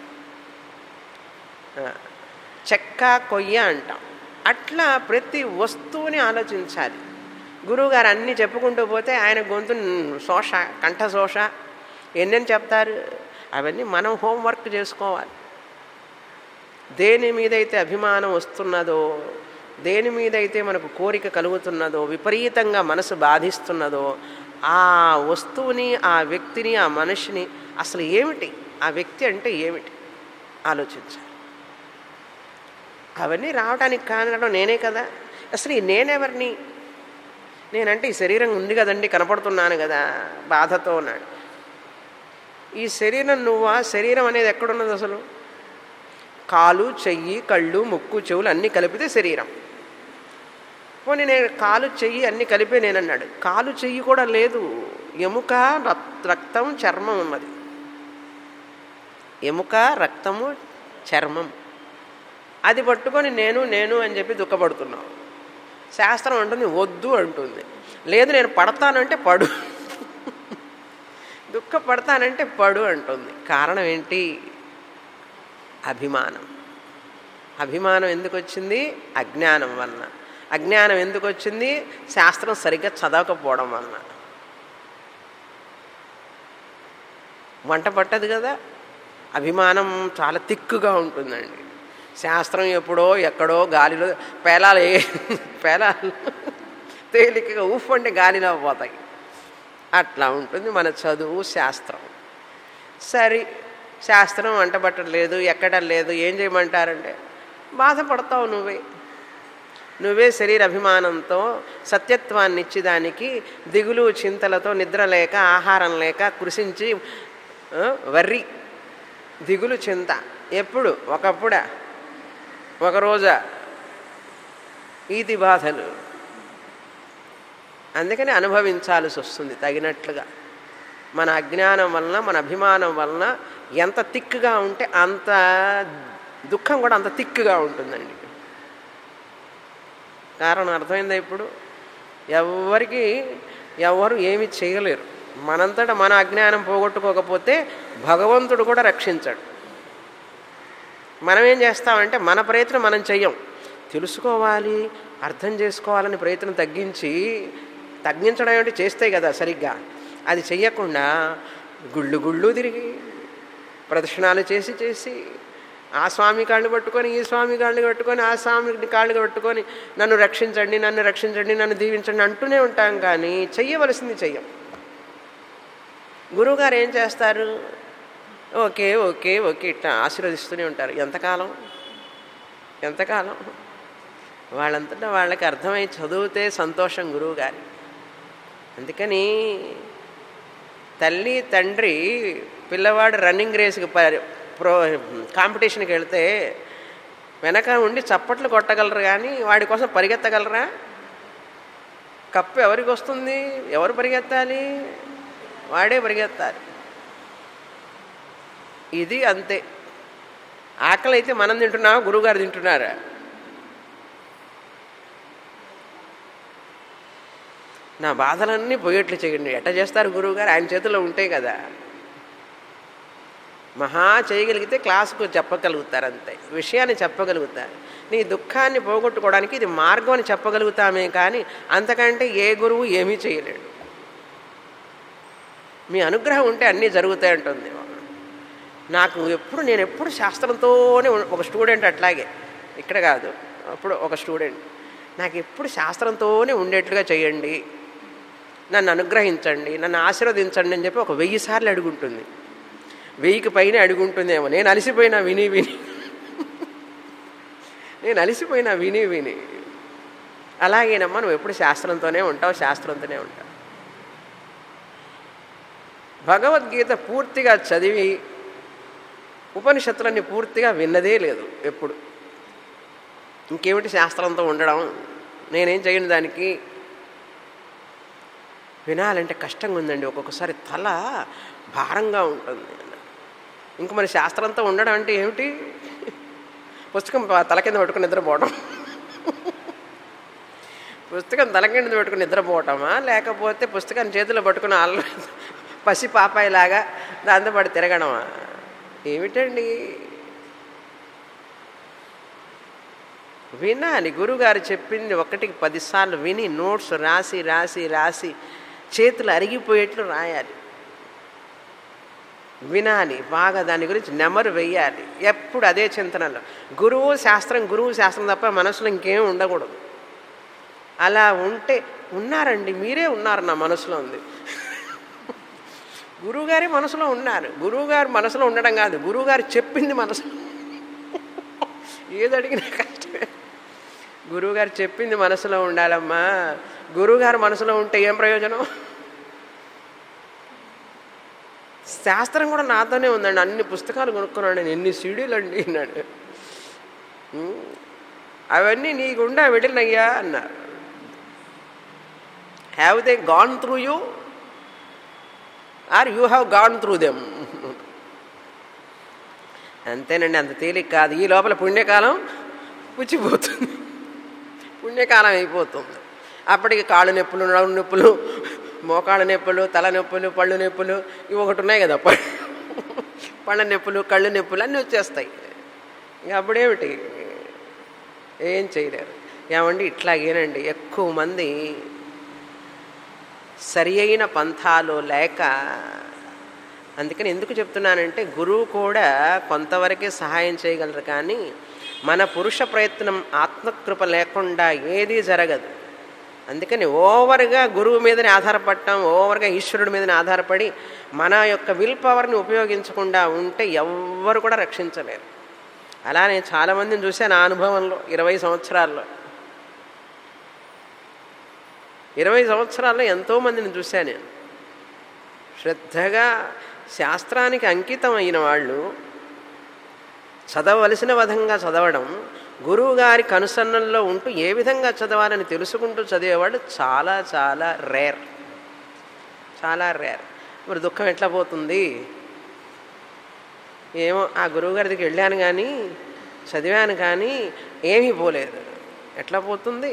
ఆ, చెక్క కొయ్య అంటాం అట్లా ప్రతి వస్తువుని ఆలోచించాలి గురువుగారు అన్నీ చెప్పుకుంటూ పోతే ఆయన గొంతు శోష కంఠ శోష ఎన్నెన్ని చెప్తారు అవన్నీ మనం హోంవర్క్ చేసుకోవాలి దేని మీదైతే అభిమానం వస్తున్నదో దేని మీదైతే మనకు కోరిక కలుగుతున్నదో విపరీతంగా మనసు బాధిస్తున్నదో ఆ వస్తువుని ఆ వ్యక్తిని ఆ మనిషిని అసలు ఏమిటి ఆ వ్యక్తి అంటే ఏమిటి ఆలోచించాలి అవన్నీ రావడానికి కారణం నేనే కదా అసలు ఈ నేనెవరిని నేనంటే ఈ శరీరం ఉంది కదండి కనపడుతున్నాను కదా బాధతో ఉన్నాడు ఈ శరీరం నువ్వా శరీరం అనేది ఎక్కడున్నది అసలు కాలు చెయ్యి కళ్ళు ముక్కు చెవులు అన్నీ కలిపితే శరీరం పోనీ నేను కాలు చెయ్యి అన్నీ కలిపే నేనన్నాడు కాలు చెయ్యి కూడా లేదు ఎముక రక్- రక్తం చర్మం ఉన్నది ఎముక రక్తము చర్మం అది పట్టుకొని నేను నేను అని చెప్పి దుఃఖపడుతున్నావు శాస్త్రం అంటుంది వద్దు అంటుంది లేదు నేను పడతానంటే పడు దుఃఖపడతానంటే పడు అంటుంది కారణం ఏంటి అభిమానం అభిమానం ఎందుకు వచ్చింది అజ్ఞానం వలన అజ్ఞానం ఎందుకు వచ్చింది శాస్త్రం సరిగ్గా చదవకపోవడం వలన వంట పట్టదు కదా అభిమానం చాలా తిక్కుగా ఉంటుందండి శాస్త్రం ఎప్పుడో ఎక్కడో గాలిలో పేలాలు ఏ- పేలాలు తేలికగా ఉఫ్ అంటే గాలిలో పోతాయి అట్లా ఉంటుంది మన చదువు శాస్త్రం సరే శాస్త్రం వంట పట్టలేదు ఎక్కడ లేదు ఏం చేయమంటారంటే బాధపడతావు నువ్వే నువ్వే శరీర అభిమానంతో సత్యత్వాన్ని ఇచ్చేదానికి దిగులు చింతలతో నిద్ర లేక ఆహారం లేక కృషించి ఆ, వర్రి దిగులు చింత ఎప్పుడు ఒకప్పుడా ఒకరోజా ఈతి బాధలు అందుకని అనుభవించాల్సి వస్తుంది తగినట్లుగా మన అజ్ఞానం వలన మన అభిమానం వలన ఎంత తిక్కుగా ఉంటే అంత దుఃఖం కూడా అంత తిక్కుగా ఉంటుందండి కారణం అర్థమైందా ఇప్పుడు ఎవరికి ఎవరు ఏమి చేయలేరు మనంతటా మన అజ్ఞానం పోగొట్టుకోకపోతే భగవంతుడు కూడా రక్షించడు మనం ఏం చేస్తామంటే మన ప్రయత్నం మనం చెయ్యం తెలుసుకోవాలి అర్థం చేసుకోవాలని ప్రయత్నం తగ్గించి తగ్గించడం ఏమిటి చేస్తే కదా సరిగ్గా అది చెయ్యకుండా గుళ్ళు గుళ్ళు తిరిగి ప్రదక్షిణాలు చేసి చేసి ఆ స్వామి కాళ్ళు పట్టుకొని ఈ స్వామి కాళ్ళు పట్టుకొని ఆ స్వామి కాళ్ళు పట్టుకొని నన్ను రక్షించండి నన్ను రక్షించండి నన్ను దీవించండి అంటూనే ఉంటాం కానీ చెయ్యవలసింది చెయ్యం గురువుగారు ఏం చేస్తారు ఓకే ఓకే ఓకే ఇట్లా ఆశీర్వదిస్తూనే ఉంటారు ఎంతకాలం ఎంతకాలం వాళ్ళంతటా వాళ్ళకి అర్థమై చదివితే సంతోషం గురువు గారి అందుకని తల్లి తండ్రి పిల్లవాడు రన్నింగ్ రేస్కి ప- ప్రో కాంపిటీషన్కి వెళ్తే వెనక ఉండి చప్పట్లు కొట్టగలరు కానీ వాడి కోసం పరిగెత్తగలరా కప్పు ఎవరికి వస్తుంది ఎవరు పరిగెత్తాలి వాడే పరిగెత్తాలి ఇది అంతే ఆకలి అయితే మనం తింటున్నామా గురువుగారు తింటున్నారా నా బాధలన్నీ పోయేట్లు చేయండి ఎట్ట చేస్తారు గురువుగారు ఆయన చేతిలో ఉంటాయి కదా మహా చేయగలిగితే క్లాసుకు చెప్పగలుగుతారు అంతే విషయాన్ని చెప్పగలుగుతారు నీ దుఃఖాన్ని పోగొట్టుకోవడానికి ఇది మార్గం అని చెప్పగలుగుతామే కానీ అంతకంటే ఏ గురువు ఏమీ చేయలేడు మీ అనుగ్రహం ఉంటే అన్నీ జరుగుతాయి అంటుంది నాకు ఎప్పుడు నేను ఎప్పుడు శాస్త్రంతోనే ఉం- ఒక స్టూడెంట్ అట్లాగే ఇక్కడ కాదు అప్పుడు ఒక స్టూడెంట్ నాకు ఎప్పుడు శాస్త్రంతోనే ఉండేట్లుగా చేయండి నన్ను అనుగ్రహించండి నన్ను ఆశీర్వదించండి అని చెప్పి ఒక వెయ్యి సార్లు అడుగుంటుంది వెయ్యికి పైన అడుగుంటుందేమో నేను అలసిపోయినా విని విని నేను అలసిపోయినా విని విని అలాగేనమ్మా నువ్వు ఎప్పుడు శాస్త్రంతోనే ఉంటావు శాస్త్రంతోనే ఉంటావు భగవద్గీత పూర్తిగా చదివి ఉపనిషత్తులన్నీ పూర్తిగా విన్నదే లేదు ఎప్పుడు ఇంకేమిటి శాస్త్రంతో ఉండడం నేనేం చేయను దానికి వినాలంటే కష్టంగా ఉందండి ఒక్కొక్కసారి తల భారంగా ఉంటుంది ఇంక మరి శాస్త్రంతో ఉండడం అంటే ఏమిటి పుస్తకం ప- తల కింద పెట్టుకుని నిద్రపోవడం పుస్తకం తల కింద పెట్టుకుని నిద్రపోవటమా లేకపోతే పుస్తకాన్ని చేతిలో పట్టుకుని అల్ల పసి పాపాయిలాగా దాంతో పాటు తిరగడమా ఏమిటండి వినాలి గురుగారు చెప్పింది ఒకటికి పదిసార్లు విని నోట్స్ రాసి రాసి రాసి చేతులు అరిగిపోయేట్లు రాయాలి వినాలి బాగా దాని గురించి నెమరు వెయ్యాలి ఎప్పుడు అదే చింతనలో గురువు శాస్త్రం గురువు శాస్త్రం తప్ప మనసులో ఇంకేం ఉండకూడదు అలా ఉంటే ఉన్నారండి మీరే ఉన్నారు నా మనసులో ఉంది గురువుగారే మనసులో ఉన్నారు గురువుగారు మనసులో ఉండడం కాదు గురువుగారు చెప్పింది మనసు ఏది అడిగినా కష్టమే గురువుగారు చెప్పింది మనసులో ఉండాలమ్మా గురువుగారు మనసులో ఉంటే ఏం ప్రయోజనం శాస్త్రం కూడా నాతోనే ఉందండి అన్ని పుస్తకాలు కొనుక్కున్నాడు నేను ఎన్ని సీడీలు అండి అన్నాడు "ఉమ్, అవన్నీ నీకుండా వెళ్ళినయ్యా అన్నారు have they gone through you or you have gone through them అంతేనండి అంత తేలిక కాదు ఈ లోపల పుణ్యకాలం పుచ్చిపోతుంది పుణ్యకాలం అయిపోతుంది అప్పటికి కాళ్ళు నొప్పులు నడుము నొప్పులు మోకాళ్ళ నొప్పులు తల నొప్పులు పళ్ళు నొప్పులు ఇవి ఒకటి ఉన్నాయి కదా ప- పళ్ళ నొప్పులు కళ్ళు నొప్పులు అన్నీ వచ్చేస్తాయి ఇక అప్పుడేమిటి ఏం చేయలేరు ఏమండి ఇట్లాగేనండి ఎక్కువ మంది సరి అయిన పంథాలు లేక అందుకని ఎందుకు చెప్తున్నానంటే గురువు కూడా కొంతవరకే సహాయం చేయగలరు కానీ మన పురుష ప్రయత్నం ఆత్మకృప లేకుండా ఏదీ జరగదు అందుకని ఓవర్గా గురువు మీదనే ఆధారపడటం ఓవర్గా ఈశ్వరుడి మీదనే ఆధారపడి మన యొక్క విల్ పవర్ని ఉపయోగించకుండా ఉంటే ఎవ్వరు కూడా రక్షించలేరు అలా నేను చాలామందిని చూశాను నా అనుభవంలో ఇరవై సంవత్సరాల్లో ఇరవై సంవత్సరాల్లో ఎంతోమందిని చూశాను నేను శ్రద్ధగా శాస్త్రానికి అంకితం అయిన వాళ్ళు చదవలసిన విధంగా చదవడం గురువు గారి కనుసన్నల్లో ఉంటూ ఏ విధంగా చదవాలని తెలుసుకుంటూ చదివేవాడు చాలా చాలా రేర్ చాలా రేర్ మరి దుఃఖం ఎట్లా పోతుంది ఏమో ఆ గురువుగారి దగ్గరికి వెళ్ళాను కానీ చదివాను కానీ ఏమీ పోలేదు ఎట్లా పోతుంది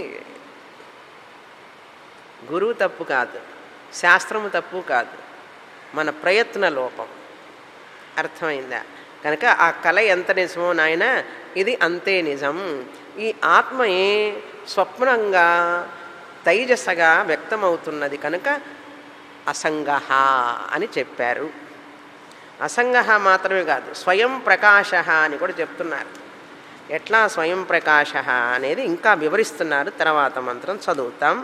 గురువు తప్పు కాదు శాస్త్రము తప్పు కాదు మన ప్రయత్న లోపం అర్థమైందా కనుక ఆ కళ ఎంత నిజమో నాయన ఇది అంతే నిజం ఈ ఆత్మయే స్వప్నంగా తైజసగా వ్యక్తమవుతున్నది కనుక అసంగ అని చెప్పారు అసంగ మాత్రమే కాదు స్వయం ప్రకాశ అని కూడా చెప్తున్నారు ఎట్లా స్వయం ప్రకాశ అనేది ఇంకా వివరిస్తున్నారు తర్వాత మంత్రం చదువుతాం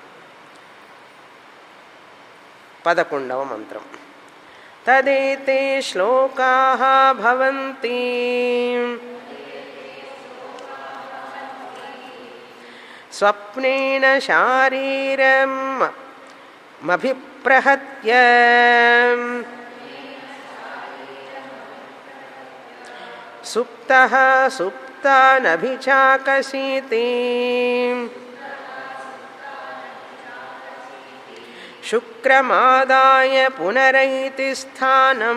పదకొండవ మంత్రం తదేతే శ్లోకా భవంతి స్వప్నేన శారీరం మభిప్రహత్య సుప్త సుప్తానభిచాకసీతి శుక్రమాదాయ పునరైతి స్థానం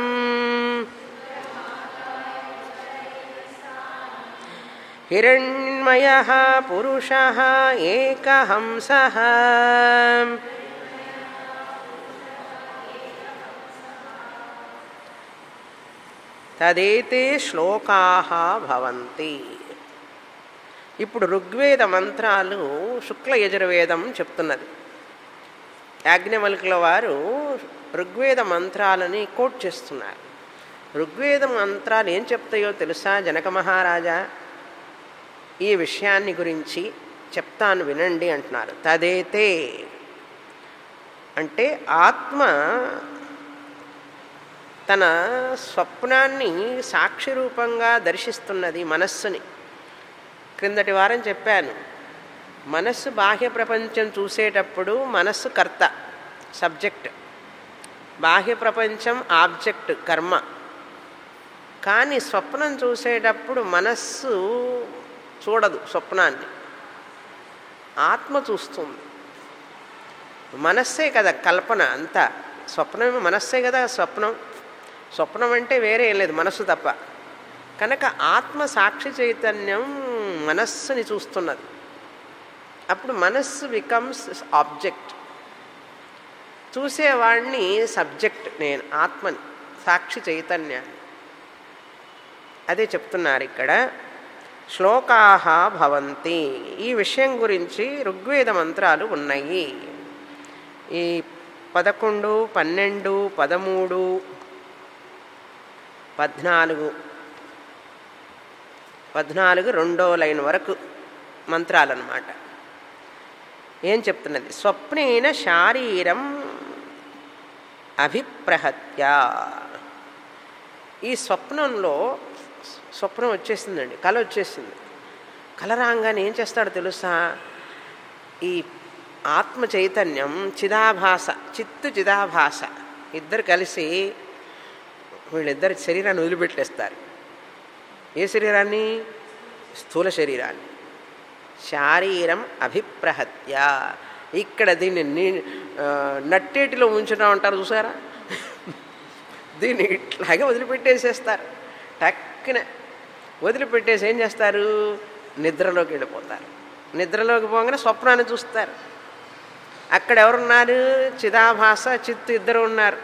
హిరణ్మయ పురుష ఏకహంస తదేతే శ్లోకా భవంతి ఇప్పుడు ఋగ్వేద మంత్రాలు శుక్ల యజుర్వేదం చెప్తున్నది యాజ్ఞవల్కుల వారు ఋగ్వేద మంత్రాలని కోట్ చేస్తున్నారు ఋగ్వేద మంత్రాలు ఏం చెప్తాయో తెలుసా జనక మహారాజా ఈ విషయాన్ని గురించి చెప్తాను వినండి అంటున్నారు తదేతే అంటే ఆత్మ తన స్వప్నాన్ని సాక్షి రూపంగా దర్శిస్తున్నది మనస్సుని క్రిందటి వారం చెప్పాను మనస్సు బాహ్య ప్రపంచం చూసేటప్పుడు మనస్సు కర్త సబ్జెక్ట్ బాహ్య ప్రపంచం ఆబ్జెక్ట్ కర్మ కానీ స్వప్నం చూసేటప్పుడు మనస్సు చూడదు స్వప్నాన్ని ఆత్మ చూస్తుంది మనస్సే కదా కల్పన అంతా స్వప్నం మనస్సే కదా స్వప్నం స్వప్నం అంటే వేరే ఏం లేదు మనస్సు తప్ప కనుక ఆత్మ సాక్షి చైతన్యం మనస్సుని చూస్తున్నది అప్పుడు మనస్సు బికమ్స్ ఆబ్జెక్ట్ చూసేవాడిని సబ్జెక్ట్ నేను ఆత్మని సాక్షి చైతన్యాన్ని అదే చెప్తున్నారు ఇక్కడ శ్లోకా భవంతి ఈ విషయం గురించి ఋగ్వేద మంత్రాలు ఉన్నాయి ఈ పదకొండు పన్నెండు పదమూడు పద్నాలుగు పద్నాలుగు రెండో లైన్ వరకు మంత్రాలన్నమాట ఏం చెప్తున్నది స్వప్నేన శారీరం అభిప్రహత్య ఈ స్వప్నంలో స్వప్నం వచ్చేసిందండి కళ వచ్చేసింది కళ రాగానే ఏం చేస్తాడో తెలుసా ఈ ఆత్మ చైతన్యం చిదాభాస చిత్తు చిదాభాస ఇద్దరు కలిసి వీళ్ళిద్దరి శరీరాన్ని వదిలిపెట్టేస్తారు ఏ శరీరాన్ని స్థూల శరీరాన్ని శారీరం అభిప్రహత్య ఇక్కడ దీన్ని నీ నట్టేటిలో ఉంచడం అంటారు చూసారా దీన్ని ఇట్లాగే వదిలిపెట్టేసేస్తారు టక్కున వదిలిపెట్టేసి ఏం చేస్తారు నిద్రలోకి వెళ్ళిపోతారు నిద్రలోకి పోగానే స్వప్నాన్ని చూస్తారు అక్కడ ఎవరున్నారు చిదాభాస చిత్తు ఇద్దరు ఉన్నారు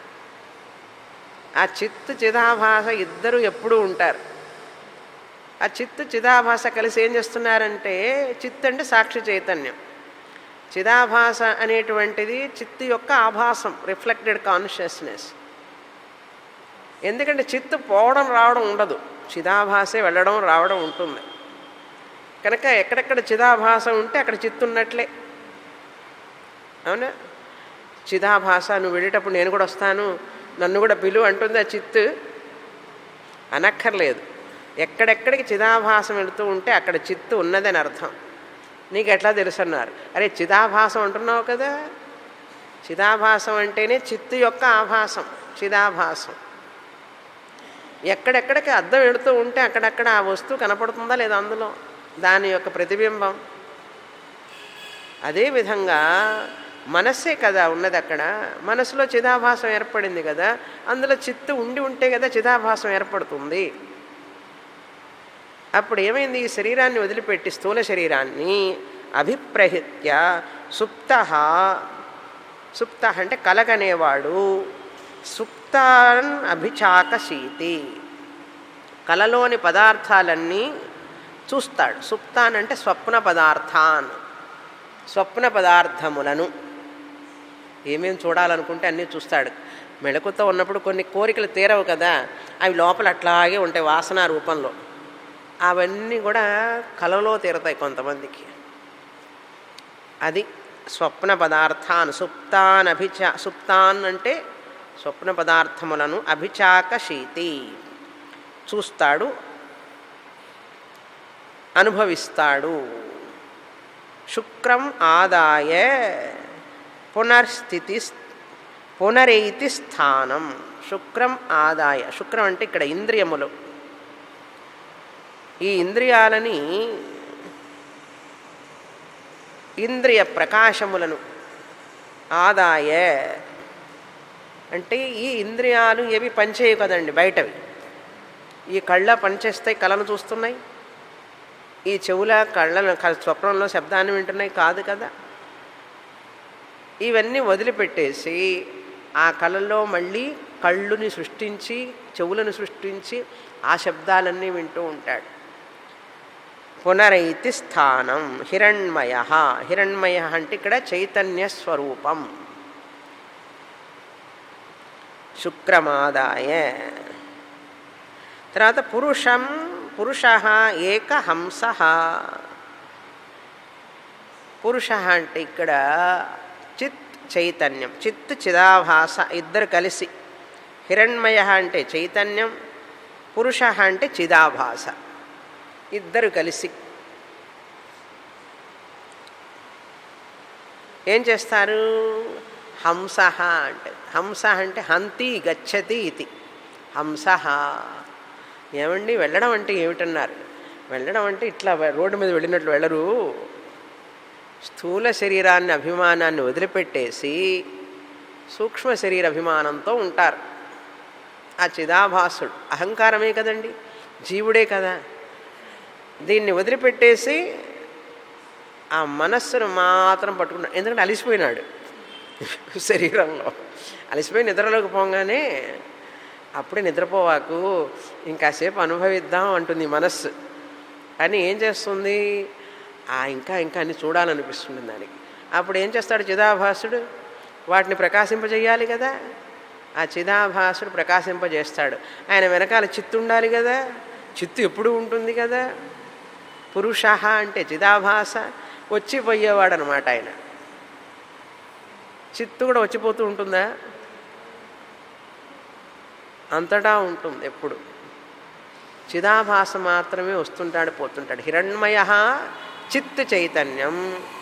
ఆ చిత్తు చిదాభాస ఇద్దరు ఎప్పుడూ ఉంటారు ఆ చిత్తు చిదాభాస కలిసి ఏం చేస్తున్నారంటే చిత్తు అంటే సాక్షి చైతన్యం చిదాభాస అనేటువంటిది చిత్తు యొక్క ఆభాసం రిఫ్లెక్టెడ్ కాన్షియస్నెస్ ఎందుకంటే చిత్తు పోవడం రావడం ఉండదు చిదాభాసే వెళ్ళడం రావడం ఉంటుంది కనుక ఎక్కడెక్కడ చిదాభాస ఉంటే అక్కడ చిత్తు ఉన్నట్లే అవునా చిదాభాస నువ్వు వెళ్ళేటప్పుడు నేను కూడా వస్తాను నన్ను కూడా పిలువు అంటుంది ఆ చిత్తు అనక్కర్లేదు ఎక్కడెక్కడికి చిదాభాసం వెళుతూ ఉంటే అక్కడ చిత్తు ఉన్నదని అర్థం నీకు ఎట్లా తెలుసు అన్నారు అరే చిదాభాసం అంటున్నావు కదా చిదాభాసం అంటేనే చిత్తు యొక్క ఆభాసం చిదాభాసం ఎక్కడెక్కడికి అద్దం వెళుతూ ఉంటే అక్కడక్కడ ఆ వస్తువు కనపడుతుందా లేదా అందులో దాని యొక్క ప్రతిబింబం అదేవిధంగా మనస్సే కదా ఉన్నది అక్కడ మనసులో చిదాభాసం ఏర్పడింది కదా అందులో చిత్తు ఉండి ఉంటే కదా చిదాభాసం ఏర్పడుతుంది అప్పుడు ఏమైంది ఈ శరీరాన్ని వదిలిపెట్టి స్థూల శరీరాన్ని అభిప్రహిత్య సుప్త సుప్త అంటే కలగనేవాడు సుప్తాన్ అభిచాకశీతి కలలోని పదార్థాలన్నీ చూస్తాడు సుప్తాన్ అంటే స్వప్న పదార్థాన్ స్వప్న పదార్థములను ఏమేమి చూడాలనుకుంటే అన్నీ చూస్తాడు మెళకుతో ఉన్నప్పుడు కొన్ని కోరికలు తీరవు కదా అవి లోపల అట్లాగే ఉంటాయి వాసన రూపంలో అవన్నీ కూడా కలలో తీరతాయి కొంతమందికి అది స్వప్న పదార్థాన్ సుప్తాన్ అభిచా సుప్తాన్ అంటే స్వప్న పదార్థములను అభిచాకశీతి చూస్తాడు అనుభవిస్తాడు శుక్రం ఆదాయ పునర్స్థితి పునరైతి స్థానం శుక్రం ఆదాయ శుక్రం అంటే ఇక్కడ ఇంద్రియములు ఈ ఇంద్రియాలని ఇంద్రియ ప్రకాశములను ఆదాయ అంటే ఈ ఇంద్రియాలు ఏవి పనిచేయవు కదండి బయటవి ఈ కళ్ళ పనిచేస్తాయి కళను చూస్తున్నాయి ఈ చెవుల కళ్ళను స్వప్నంలో శబ్దాన్ని వింటున్నాయి కాదు కదా ఇవన్నీ వదిలిపెట్టేసి ఆ కళలో మళ్ళీ కళ్ళుని సృష్టించి చెవులను సృష్టించి ఆ శబ్దాలన్నీ వింటూ ఉంటాడు పునరైతి స్థానం హిరణ్మయ హిరణ్మయ అంటే ఇక్కడ చైతన్య స్వరూపం శుక్రమాదాయ తర్వాత పురుషం పురుష ఏక హంస పురుష అంటే ఇక్కడ చిత్ చైతన్యం చిత్ చిదాభాస ఇద్దరు కలిసి హిరణ్మయ అంటే చైతన్యం పురుష అంటే చిదాభాస ఇద్దరు కలిసి ఏం చేస్తారు హంస అంటే హంస అంటే హంతి గచ్చతి ఇది హంస ఏమండి వెళ్ళడం అంటే ఏమిటన్నారు వెళ్ళడం అంటే ఇట్లా రోడ్డు మీద వెళ్ళినట్లు వెళ్ళరు స్థూల శరీరాన్ని అభిమానాన్ని వదిలిపెట్టేసి సూక్ష్మ శరీర అభిమానంతో ఉంటారు ఆ చిదాభాసుడు అహంకారమే కదండి జీవుడే కదా దీన్ని వదిలిపెట్టేసి ఆ మనస్సును మాత్రం పట్టుకున్నాడు ఎందుకంటే అలిసిపోయినాడు శరీరంలో అలిసిపోయి నిద్రలోకి పోగానే అప్పుడే నిద్రపోవాకు ఇంకాసేపు అనుభవిద్దాం అంటుంది మనస్సు అని ఏం చేస్తుంది ఆ ఇంకా ఇంకా అన్ని చూడాలనిపిస్తుంది దానికి అప్పుడు ఏం చేస్తాడు చిదాభాసుడు వాటిని ప్రకాశింపజేయాలి కదా ఆ చిదాభాసుడు ప్రకాశింపజేస్తాడు ఆయన వెనకాల చిత్తు ఉండాలి కదా చిత్తు ఎప్పుడు ఉంటుంది కదా పురుష అంటే చిదాభాస వచ్చిపోయేవాడు అనమాట ఆయన చిత్తు కూడా వచ్చిపోతూ ఉంటుందా అంతటా ఉంటుంది ఎప్పుడు చిదాభాస మాత్రమే వస్తుంటాడు పోతుంటాడు హిరణ్మయ చిత్ చైతన్యం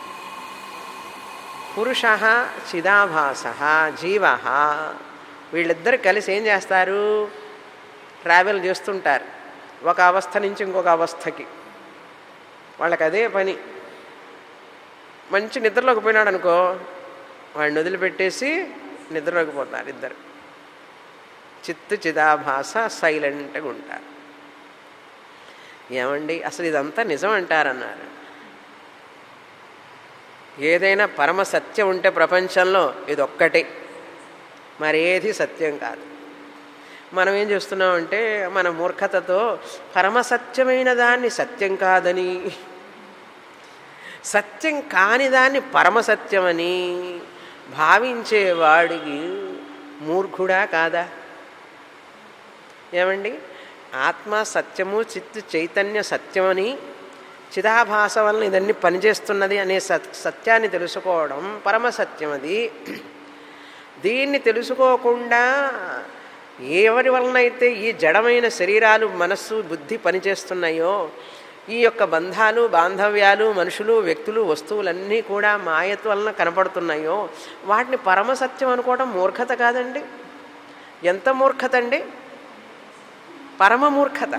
పురుష చిదాభాస జీవ వీళ్ళిద్దరు కలిసి ఏం చేస్తారు ట్రావెల్ చేస్తుంటారు ఒక అవస్థ నుంచి ఇంకొక అవస్థకి వాళ్ళకి అదే పని మంచి నిద్రలోకి పోయినాడు అనుకో వాడిని వదిలిపెట్టేసి నిద్రలోకి పోతారు ఇద్దరు చిత్తు చిదాభాస సైలెంట్గా ఉంటారు ఏమండి అసలు ఇదంతా నిజం అంటారన్నారు ఏదైనా పరమ సత్యం ఉంటే ప్రపంచంలో ఇది ఒక్కటే మరేది సత్యం కాదు మనం ఏం చేస్తున్నామంటే మన మూర్ఖతతో పరమసత్యమైన దాన్ని సత్యం కాదని సత్యం కాని దాన్ని పరమసత్యమని భావించేవాడికి మూర్ఖుడా కాదా ఏమండి ఆత్మ సత్యము చిత్తు చైతన్య సత్యమని చిదాభాస వలన ఇదన్నీ పనిచేస్తున్నది అనే సత్ సత్యాన్ని తెలుసుకోవడం పరమసత్యం అది దీన్ని తెలుసుకోకుండా ఎవరి వలనైతే ఈ జడమైన శరీరాలు మనస్సు బుద్ధి పనిచేస్తున్నాయో ఈ యొక్క బంధాలు బాంధవ్యాలు మనుషులు వ్యక్తులు వస్తువులన్నీ కూడా మాయత వలన కనపడుతున్నాయో వాటిని పరమసత్యం అనుకోవడం మూర్ఖత కాదండి ఎంత మూర్ఖత అండి పరమ మూర్ఖత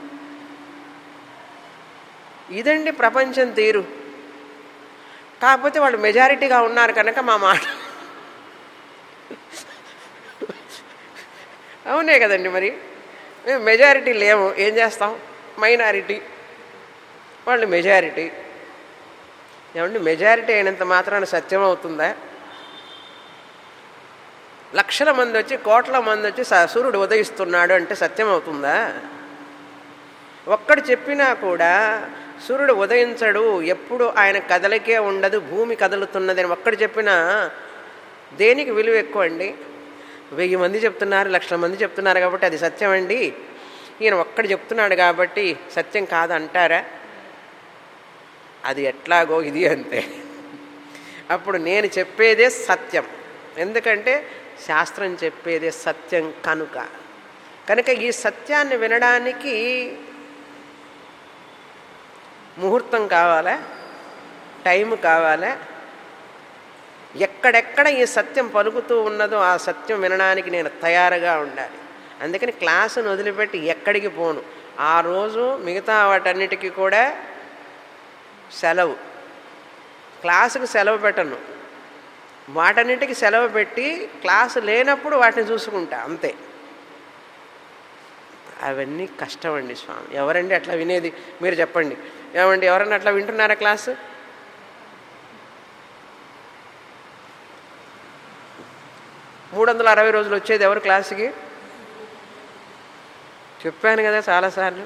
ఇదండి ప్రపంచం తీరు కాకపోతే వాళ్ళు మెజారిటీగా ఉన్నారు కనుక మా మాట అవునే కదండి మరి మేము మెజారిటీ లేము ఏం చేస్తాం మైనారిటీ వాళ్ళు మెజారిటీ ఏమండి మెజారిటీ అయినంత మాత్రాన సత్యం అవుతుందా లక్షల మంది వచ్చి కోట్ల మంది వచ్చి సూర్యుడు ఉదయిస్తున్నాడు అంటే సత్యం అవుతుందా ఒక్కడు చెప్పినా కూడా సూర్యుడు ఉదయించడు ఎప్పుడు ఆయన కదలకే ఉండదు భూమి కదులుతున్నది అని ఒక్కడు చెప్పినా దేనికి విలువ ఎక్కువ అండి వెయ్యి మంది చెప్తున్నారు లక్షల మంది చెప్తున్నారు కాబట్టి అది సత్యం అండి ఈయన ఒక్కడు చెప్తున్నాడు కాబట్టి సత్యం కాదంటారా అది ఎట్లాగో ఇది అంతే అప్పుడు నేను చెప్పేదే సత్యం ఎందుకంటే శాస్త్రం చెప్పేదే సత్యం కనుక కనుక ఈ సత్యాన్ని వినడానికి ముహూర్తం కావాలా టైం కావాలా ఎక్కడెక్కడ ఈ సత్యం పలుకుతూ ఉన్నదో ఆ సత్యం వినడానికి నేను తయారుగా ఉండాలి అందుకని క్లాసును వదిలిపెట్టి ఎక్కడికి పోను ఆ రోజు మిగతా వాటన్నిటికీ కూడా సెలవు క్లాసుకు సెలవు పెట్టను వాటన్నిటికి సెలవు పెట్టి క్లాసు లేనప్పుడు వాటిని చూసుకుంటా అంతే అవన్నీ కష్టం అండి స్వామి ఎవరండి అట్లా వినేది మీరు చెప్పండి ఏమండి ఎవరన్నా అట్లా వింటున్నారా క్లాసు మూడు వందల అరవై రోజులు వచ్చేది ఎవరు క్లాసుకి చెప్పాను కదా చాలాసార్లు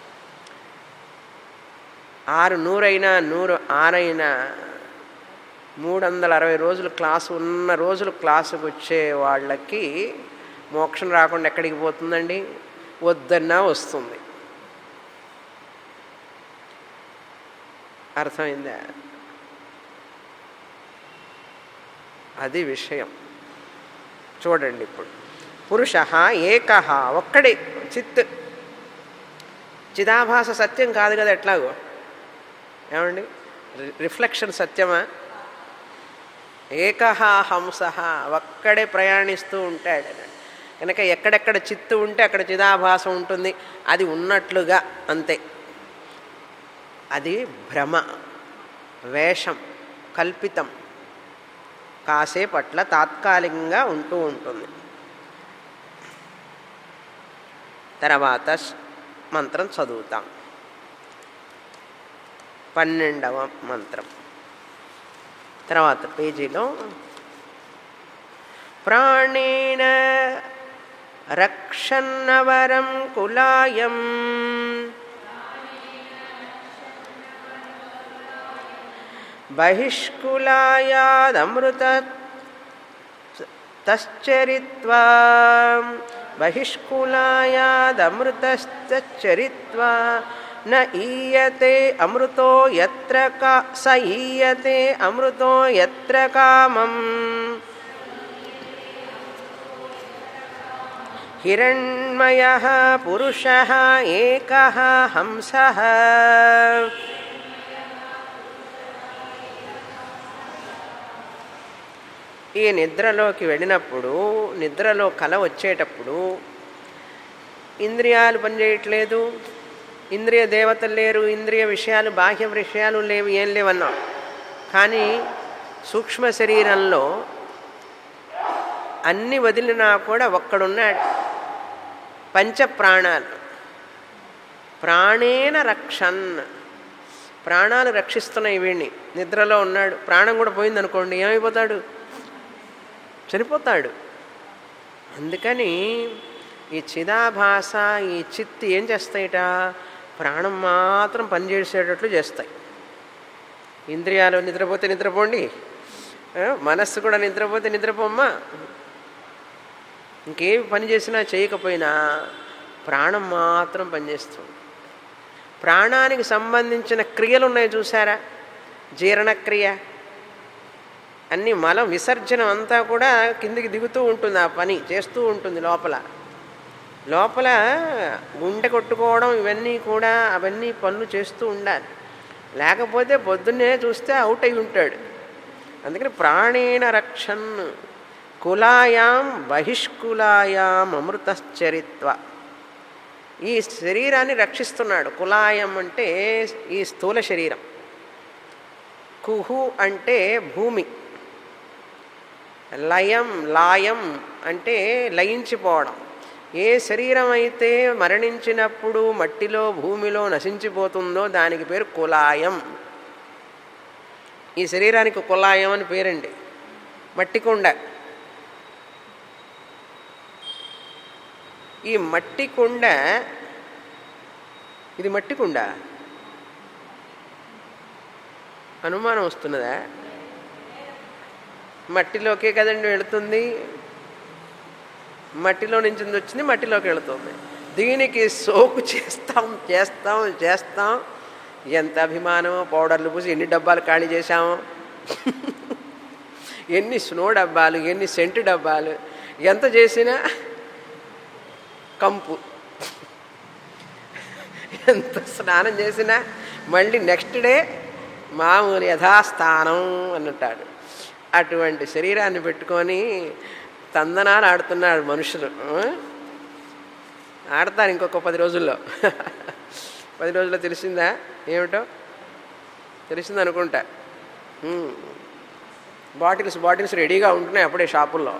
ఆరు నూరైనా నూరు ఆరైనా మూడు వందల అరవై రోజులు క్లాసు ఉన్న రోజులు క్లాసుకు వచ్చే వాళ్ళకి మోక్షం రాకుండా ఎక్కడికి పోతుందండి వద్దన్నా వస్తుంది అర్థమైందా అది విషయం చూడండి ఇప్పుడు పురుష ఏక ఒక్కడే చిత్ చిదాభాస సత్యం కాదు కదా ఎట్లాగో ఏమండి రిఫ్లెక్షన్ సత్యమా ఏకహ హంస ఒక్కడే ప్రయాణిస్తూ ఉంటాడు కనుక ఎక్కడెక్కడ చిత్తు ఉంటే అక్కడ చిదాభాసం ఉంటుంది అది ఉన్నట్లుగా అంతే అది భ్రమ వేషం కల్పితం కాసేపట్ల తాత్కాలికంగా ఉంటూ ఉంటుంది తర్వాత మంత్రం చదువుతాం పన్నెండవ మంత్రం తర్వాత పేజీలో ప్రాణేన రక్షన్నవరం కులాయం బహిష్కులాయాదమృత తశ్చరిత్వా బహిష్కులాయాదమృతశ్చరిత్వా న ఈయతే అమృతో ఎత్ర కా స ఈయతే అమృతో ఎత్ర కామం హిరణ్మయ పురుష ఏక హంస ఈ నిద్రలోకి వెళ్ళినప్పుడు నిద్రలో కల వచ్చేటప్పుడు ఇంద్రియాలు పనిచేయట్లేదు ఇంద్రియ దేవతలు లేరు ఇంద్రియ విషయాలు బాహ్య విషయాలు లేవు ఏం లేవన్నాం కానీ సూక్ష్మ శరీరంలో అన్ని వదిలినా కూడా ఒక్కడున్నాడు పంచ ప్రాణాలు ప్రాణేన రక్షన్ ప్రాణాలు రక్షిస్తున్నాయి వీడిని నిద్రలో ఉన్నాడు ప్రాణం కూడా పోయిందనుకోండి ఏమైపోతాడు చనిపోతాడు అందుకని ఈ చిదాభాస ఈ చిత్తి ఏం చేస్తాయిట ప్రాణం మాత్రం పనిచేసేటట్లు చేస్తాయి ఇంద్రియాలు నిద్రపోతే నిద్రపోండి మనస్సు కూడా నిద్రపోతే నిద్రపోమ్మా ఇంకేమి పని చేసినా చేయకపోయినా ప్రాణం మాత్రం పనిచేస్తుంది ప్రాణానికి సంబంధించిన క్రియలు ఉన్నాయి చూసారా జీర్ణక్రియ అన్ని మలం విసర్జనం అంతా కూడా కిందికి దిగుతూ ఉంటుంది ఆ పని చేస్తూ ఉంటుంది లోపల లోపల గుండె కొట్టుకోవడం ఇవన్నీ కూడా అవన్నీ పనులు చేస్తూ ఉండాలి లేకపోతే పొద్దున్నే చూస్తే అవుట్ అయి ఉంటాడు అందుకని ప్రాణేన రక్షన్ కులాయాం బహిష్కులాయాం అమృతశ్చరిత్వ ఈ శరీరాన్ని రక్షిస్తున్నాడు కులాయం అంటే ఈ స్థూల శరీరం కుహు అంటే భూమి లయం లాయం అంటే లయించిపోవడం ఏ శరీరం అయితే మరణించినప్పుడు మట్టిలో భూమిలో నశించిపోతుందో దానికి పేరు కులాయం ఈ శరీరానికి కులాయం అని పేరండి మట్టి కుండ ఈ మట్టి కుండ ఇది మట్టి కుండ అనుమానం వస్తున్నదా మట్టిలోకే కదండి వెళుతుంది మట్టిలో నుంచి వచ్చింది మట్టిలోకి వెళుతుంది దీనికి సోకు చేస్తాం చేస్తాం చేస్తాం ఎంత అభిమానమో పౌడర్లు పూసి ఎన్ని డబ్బాలు ఖాళీ చేశామో ఎన్ని స్నో డబ్బాలు ఎన్ని సెంటు డబ్బాలు ఎంత చేసినా కంపు ఎంత స్నానం చేసినా మళ్ళీ నెక్స్ట్ డే మామూలు యథాస్థానం అన్నట్టాడు అటువంటి శరీరాన్ని పెట్టుకొని తందనాలు ఆడుతున్నాడు మనుషులు ఆడతారు ఇంకొక పది రోజుల్లో పది రోజుల్లో తెలిసిందా ఏమిటో తెలిసింది అనుకుంటా బాటిల్స్ బాటిల్స్ రెడీగా ఉంటున్నాయి అప్పుడే షాపుల్లో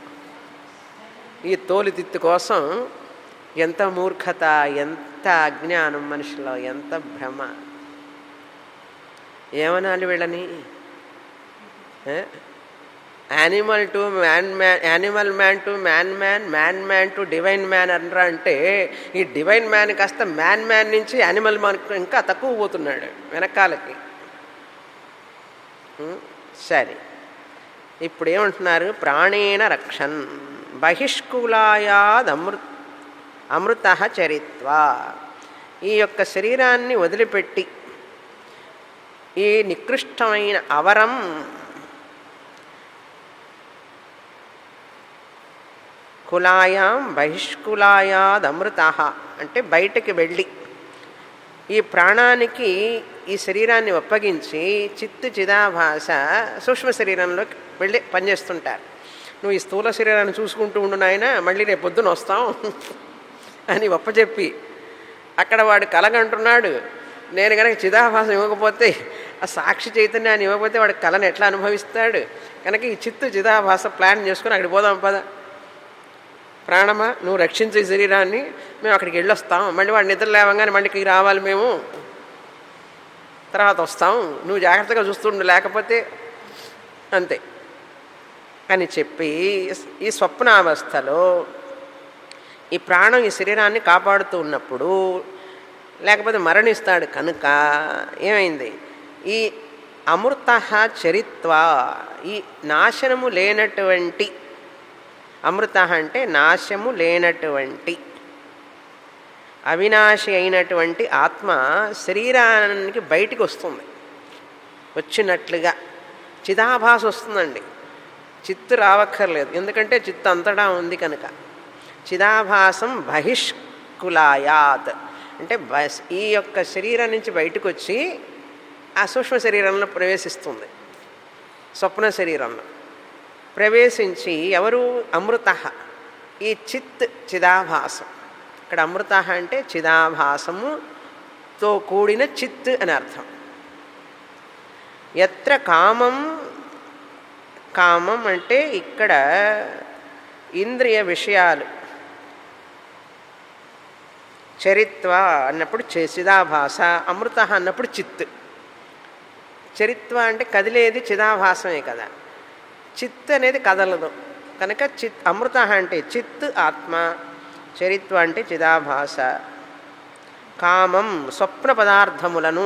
ఈ తోలితిత్తు కోసం ఎంత మూర్ఖత ఎంత అజ్ఞానం మనిషిలో ఎంత భ్రమ ఏమనాలి వీళ్ళని animal to man man animal man to man man man man to divine man అనరా అంటే ఈ డివైన్ మ్యాన్ కాస్త మ్యాన్ మ్యాన్ నుంచి యానిమల్ మ్యాన్ ఇంకా తక్కువ పోతున్నాడు వెనకాలకి ఉం? సరే ఇప్పుడు ఏమంటున్నారు ప్రాణేన రక్షన్ బహిష్కులాయాద్ అమృత్ అమృత చరిత్వా ఈ యొక్క శరీరాన్ని వదిలిపెట్టి ఈ నికృష్టమైన అవరం కులాయాం బహిష్కులాయాదమృత అంటే బయటకి వెళ్ళి ఈ ప్రాణానికి ఈ శరీరాన్ని ఒప్పగించి చిత్తు చిదాభాష సూక్ష్మ శరీరంలోకి వెళ్ళి పనిచేస్తుంటారు నువ్వు ఈ స్థూల శరీరాన్ని చూసుకుంటూ ఉండు నాయన మళ్ళీ రేపు పొద్దున వస్తాం అని ఒప్పచెప్పి అక్కడ వాడు కలగంటున్నాడు నేను కనుక చిదాభాసం ఇవ్వకపోతే ఆ సాక్షి చైతన్యాన్ని ఇవ్వకపోతే వాడు కళను ఎట్లా అనుభవిస్తాడు కనుక ఈ చిత్తు చిదాభాస ప్లాన్ చేసుకుని అక్కడికి పోదాం పద ప్రాణమా నువ్వు రక్షించే శరీరాన్ని మేము అక్కడికి వెళ్ళొస్తాం మళ్ళీ వాడు నిద్ర లేవగానే మళ్ళీ ఇక్కడికి రావాలి మేము తర్వాత వస్తాం నువ్వు జాగ్రత్తగా చూస్తుండు లేకపోతే అంతే అని చెప్పి ఈ స్వప్నావస్థలో ఈ ప్రాణం ఈ శరీరాన్ని కాపాడుతూ ఉన్నప్పుడు లేకపోతే మరణిస్తాడు కనుక ఏమైంది ఈ అమృత చరిత్వ ఈ నాశనము లేనటువంటి అమృత అంటే నాశము లేనటువంటి అవినాశి అయినటువంటి ఆత్మ శరీరానికి బయటికి వస్తుంది వచ్చినట్లుగా చిదాభాస వస్తుందండి చిత్తు రావక్కర్లేదు ఎందుకంటే చిత్తు అంతటా ఉంది కనుక చిదాభాసం బహిష్కులాయాత్ అంటే బస్ ఈ యొక్క శరీరం నుంచి బయటకు వచ్చి ఆ సూక్ష్మ శరీరంలో ప్రవేశిస్తుంది స్వప్న శరీరంలో ప్రవేశించి ఎవరు అమృత ఈ చిత్ చిదాభాసం ఇక్కడ అమృత అంటే చిదాభాసముతో కూడిన చిత్ అని అర్థం ఎత్ర కామం కామం అంటే ఇక్కడ ఇంద్రియ విషయాలు చరిత్వ అన్నప్పుడు చే- చిదాభాస అమృత అన్నప్పుడు చిత్ చరిత్వ అంటే కదిలేది చిదాభాసమే కదా చిత్ అనేది కదలదు కనుక చిత్ అమృత అంటే చిత్ ఆత్మ చరిత్వ అంటే చిదాభాస కామం స్వప్న పదార్థములను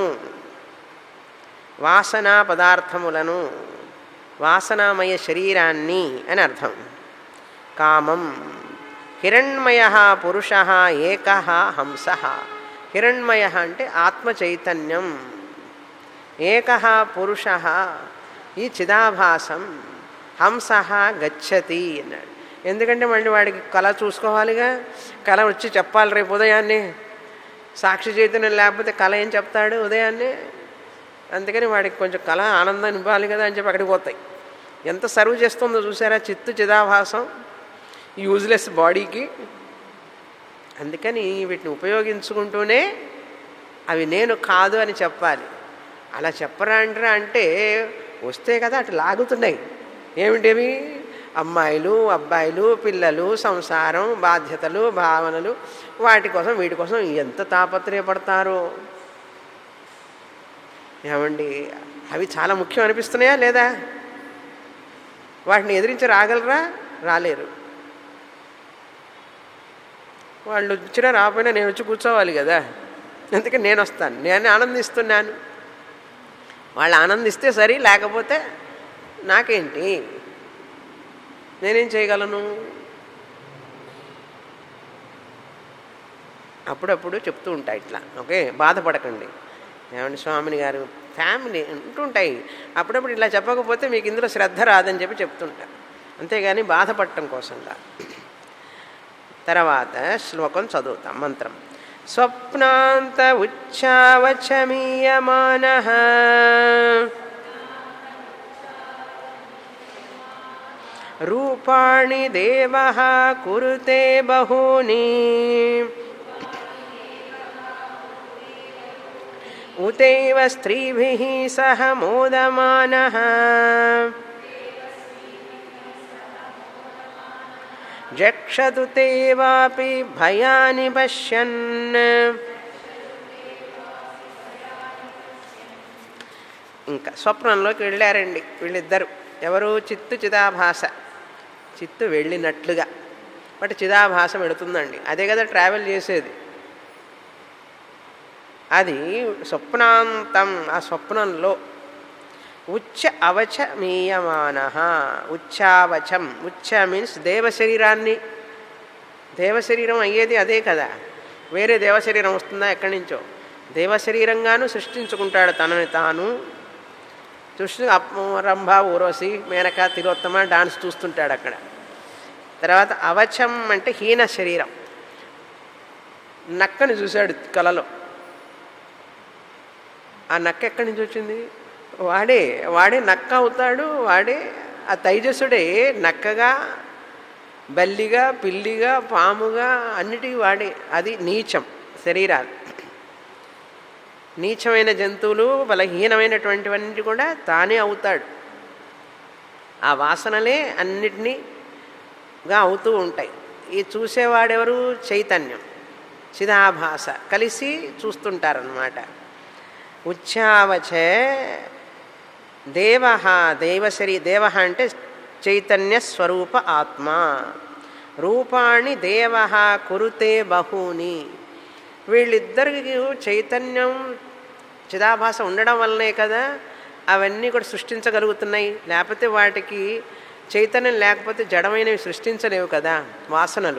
వాసనా పదార్థములను వాసనామయ శరీరాన్ని అని అర్థం కామం హిరణ్మయ పురుష ఏక హంస హిరణ్మయ అంటే ఆత్మ చైతన్యం ఏక పురుష ఈ చిదాభాసం హంస గచ్చతి అన్నాడు ఎందుకంటే మళ్ళీ వాడికి కళ చూసుకోవాలిగా కళ వచ్చి చెప్పాలి రేపు ఉదయాన్నే సాక్షి చైతన్యం లేకపోతే కళ ఏం చెప్తాడు ఉదయాన్నే అందుకని వాడికి కొంచెం కళ ఆనందాన్ని ఇవ్వాలి కదా అని చెప్పి అక్కడికి పోతాయి ఎంత సర్వ్ చేస్తుందో చూసారా చిత్తు చిదాభాసం యూజ్లెస్ బాడీకి అందుకని వీటిని ఉపయోగించుకుంటూనే అవి నేను కాదు అని చెప్పాలి అలా చెప్పరా అంటారా అంటే వస్తే కదా అటు లాగుతున్నాయి ఏమిటివి అమ్మాయిలు అబ్బాయిలు పిల్లలు సంసారం బాధ్యతలు భావనలు వాటి కోసం వీటి కోసం ఎంత తాపత్రయపడతారో ఏమండి అవి చాలా ముఖ్యం అనిపిస్తున్నాయా లేదా వాటిని ఎదిరించి రాగలరా రాలేరు వాళ్ళు వచ్చినా రాకపోయినా నేను వచ్చి కూర్చోవాలి కదా అందుకే నేను వస్తాను నేను ఆనందిస్తున్నాను వాళ్ళు ఆనందిస్తే సరి లేకపోతే నాకేంటి నేనేం చేయగలను అప్పుడప్పుడు చెప్తూ ఉంటాయి ఇట్లా ఓకే బాధపడకండి ఏమండి స్వామిని గారు ఫ్యామిలీ ఉంటుంటాయి అప్పుడప్పుడు ఇలా చెప్పకపోతే మీకు ఇందులో శ్రద్ధ రాదని చెప్పి చెప్తుంటా అంతేగాని బాధపడటం కోసంగా తర్వాత శ్లోకం చదువుతాం మంత్రం స్వప్నాంత ఉచ్చావచమీయమాన రూపాణి దేవ కురుతే బహూని ఉతైవ స్త్రీభిः సహ మోదమానः జక్షతు తే వాపి భయాని పశ్యన్ ఇంకా స్వప్నంలోకి వెళ్ళారండి వీళ్ళిద్దరు ఎవరు చిత్తు చిదాభాస చిత్తు వెళ్ళినట్లుగా బట్ చిదాభాస వెళుతుందండి అదే కదా ట్రావెల్ చేసేది అది స్వప్నాంతం ఆ స్వప్నంలో ఉచ్చ అవచ మీయమాన ఉచ్చావచం ఉచ్చ మీన్స్ దేవ శరీరాన్ని దేవ శరీరం అయ్యేది అదే కదా వేరే దేవ శరీరం వస్తుందా ఎక్కడి నుంచో దేవ శరీరంగాను సృష్టించుకుంటాడు తనని తాను చూసి రంభ ఊరోసి మేనక తిలోత్తమ డాన్స్ చూస్తుంటాడు అక్కడ తర్వాత అవచం అంటే హీన శరీరం నక్కని చూశాడు కలలో ఆ నక్క ఎక్కడి నుంచి వచ్చింది వాడే వాడే నక్క అవుతాడు వాడే ఆ తైజసుడే నక్కగా బల్లిగా పిల్లిగా పాముగా అన్నిటికీ వాడే అది నీచం శరీరాలు నీచమైన జంతువులు బలహీనమైనటువంటివన్నీ కూడా తానే అవుతాడు ఆ వాసనలే అన్నిటినీగా అవుతూ ఉంటాయి ఈ చూసేవాడెవరు చైతన్యం చిదాభాస కలిసి చూస్తుంటారనమాట ఉచ్చావచే దేవ దేవశరీ దేవ అంటే చైతన్య స్వరూప ఆత్మ రూపాణి దేవ కురుతే బహూని వీళ్ళిద్దరికి చైతన్యం చిదాభాస ఉండడం వల్లనే కదా అవన్నీ కూడా సృష్టించగలుగుతున్నాయి లేకపోతే వాటికి చైతన్యం లేకపోతే జడమైనవి సృష్టించలేవు కదా వాసనలు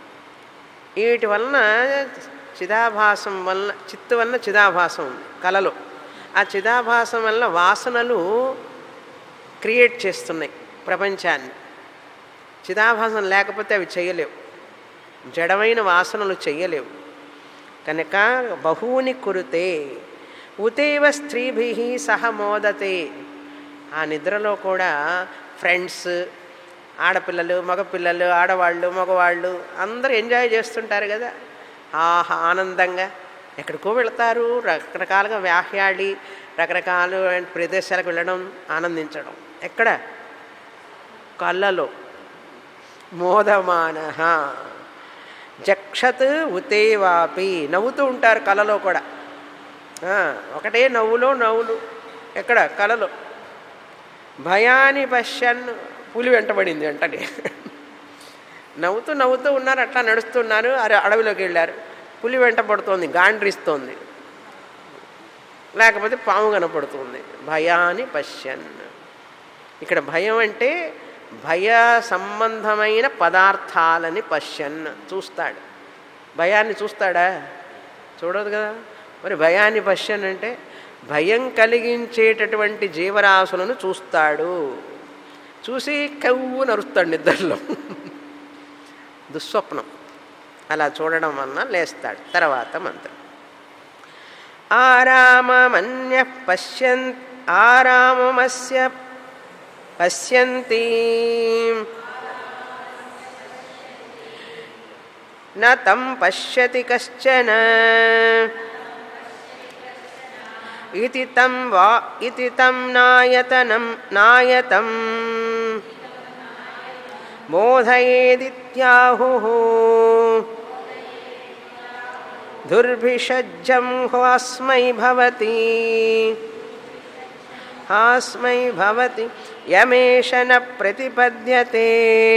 వీటి వలన చిదాభాసం వలన చిత్తు వలన చిదాభాసం ఉంది కలలో ఆ చిదాభాసం వలన వాసనలు క్రియేట్ చేస్తున్నాయి ప్రపంచాన్ని చిదాభాసం లేకపోతే అవి చేయలేవు జడమైన వాసనలు చెయ్యలేవు కనుక బహూని కురుతే ఉతేవ స్త్రీభి సహ మోదతే ఆ నిద్రలో కూడా ఫ్రెండ్స్ ఆడపిల్లలు మగపిల్లలు ఆడవాళ్ళు మగవాళ్ళు అందరూ ఎంజాయ్ చేస్తుంటారు కదా ఆహా ఆనందంగా ఎక్కడికో వెళతారు రకరకాలుగా వ్యాహ్యాడి రకరకాల ప్రదేశాలకు వెళ్ళడం ఆనందించడం ఎక్కడ కళ్ళలో మోదమాన జక్షత్ ఉతేవాపి నవ్వుతూ ఉంటారు కళలో కూడా ఒకటే నవ్వులో నవ్వులు ఎక్కడ కళలో భయాని పశ్యన్ పులి వెంటబడింది వెంటనే నవ్వుతూ నవ్వుతూ ఉన్నారు అట్లా నడుస్తున్నారు అరే అడవిలోకి వెళ్ళారు పులి వెంటబడుతోంది గాండ్రిస్తోంది లేకపోతే పాము కనపడుతుంది భయాని పశ్యన్ ఇక్కడ భయం అంటే భయ సంబంధమైన పదార్థాలని పశ్యన్ చూస్తాడు భయాన్ని చూస్తాడా చూడదు కదా మరి భయాన్ని పశ్యన్ అంటే భయం కలిగించేటటువంటి జీవరాశులను చూస్తాడు చూసి కవ్వు నరుస్తాడు నిద్రలో దుస్వప్నం అలా చూడడం వలన లేస్తాడు తర్వాత మంత్రం ఆరామమన్య పశ్యన్ ఆరామమస్య పశ్యంతి నం పశ్యతి కశ్చన ఇది తం వా ఇది తం నాయతనం నాయతం బోధయేదిత్యాహు దుర్భిషజ్జం హాస్మై భవతి హాస్మై భవతి యమేషన ప్రతిపద్యతే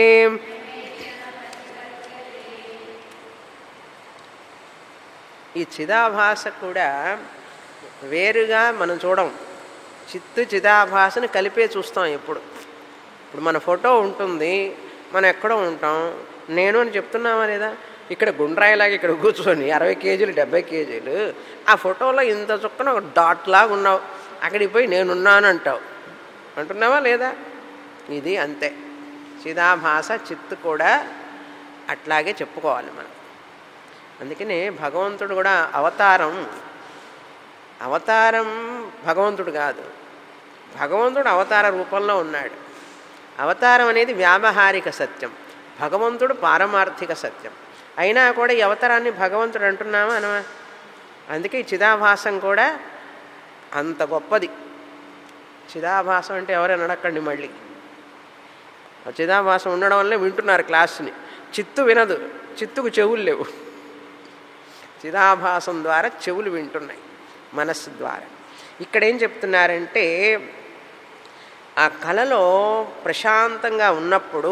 ఈ చిదాభాస కూడా వేరుగా మనం చూడం చిత్తు చిదాభాసను కలిపే చూస్తాం ఎప్పుడు ఇప్పుడు మన ఫోటో ఉంటుంది మనం ఎక్కడో ఉంటాం నేను అని చెప్తున్నామా లేదా ఇక్కడ గుండ్రాయిలాగా ఇక్కడ కూర్చొని అరవై కేజీలు డెబ్బై కేజీలు ఆ ఫోటోలో ఇంత చుక్కన ఒక డాట్ లాగా ఉన్నావు అక్కడికి పోయి నేనున్నాను అంటావు అంటున్నావా లేదా ఇది అంతే చిదాభాస చిత్తు కూడా అట్లాగే చెప్పుకోవాలి మనం అందుకనే భగవంతుడు కూడా అవతారం అవతారం భగవంతుడు కాదు భగవంతుడు అవతార రూపంలో ఉన్నాడు అవతారం అనేది వ్యావహారిక సత్యం భగవంతుడు పారమార్థిక సత్యం అయినా కూడా ఈ అవతారాన్ని భగవంతుడు అంటున్నామా అనమా అందుకే ఈ చిదాభాసం కూడా అంత గొప్పది చిదాభాసం అంటే ఎవరైనా అడగండి మళ్ళీ ఆ చిదాభాసం ఉండడం వల్లే వింటున్నారు క్లాస్ని చిత్తు వినదు చిత్తుకు చెవులు లేవు చిదాభాసం ద్వారా చెవులు వింటున్నాయి మనస్సు ద్వారా ఇక్కడ ఏం చెప్తున్నారంటే ఆ కళలో ప్రశాంతంగా ఉన్నప్పుడు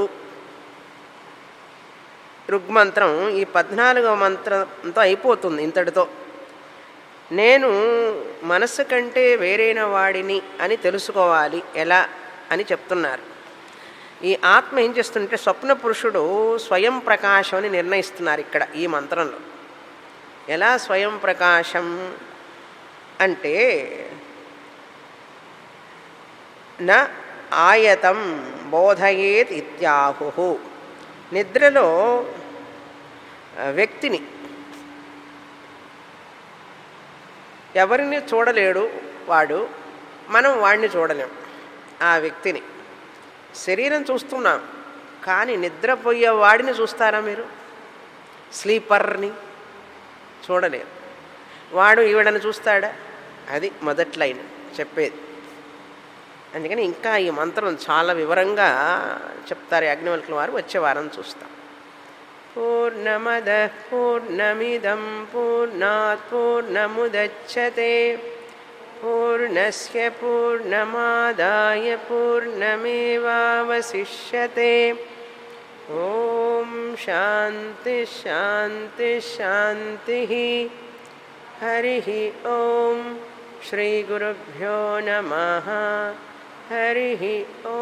ఋగ్మంత్రం ఈ పద్నాలుగవ మంత్రంతో అయిపోతుంది ఇంతటితో నేను మనస్సు కంటే వేరైన వాడిని అని తెలుసుకోవాలి ఎలా అని చెప్తున్నారు ఈ ఆత్మ ఏం చేస్తుంటే స్వప్న పురుషుడు స్వయం ప్రకాశం అని నిర్ణయిస్తున్నారు ఇక్కడ ఈ మంత్రంలో ఎలా స్వయం ప్రకాశం అంటే న ఆయతం బోధయేత్ ఇత్యాహు నిద్రలో ఆ, వ్యక్తిని ఎవరిని చూడలేడు వాడు మనం వాడిని చూడలేం ఆ వ్యక్తిని శరీరం చూస్తున్నాం కానీ నిద్రపోయే వాడిని చూస్తారా మీరు స్లీపర్ని చూడలేరు వాడు ఈవిడని చూస్తాడా అది మొదటి లైన్ చెప్పేది అందుకని ఇంకా ఈ మంత్రం చాలా వివరంగా చెప్తారు యాజ్ఞవల్కుల వారు వచ్చే వారం చూస్తాం పూర్ణమద పూర్ణమిదం పూర్ణాత్ పూర్ణముదచ్చతే పూర్ణస్య పూర్ణమాదాయ పూర్ణమేవావశిష్యతే ఓం శాంతి శాంతి శాంతి హరి ఓం శ్రీగురుభ్యో నమ హరి ఓం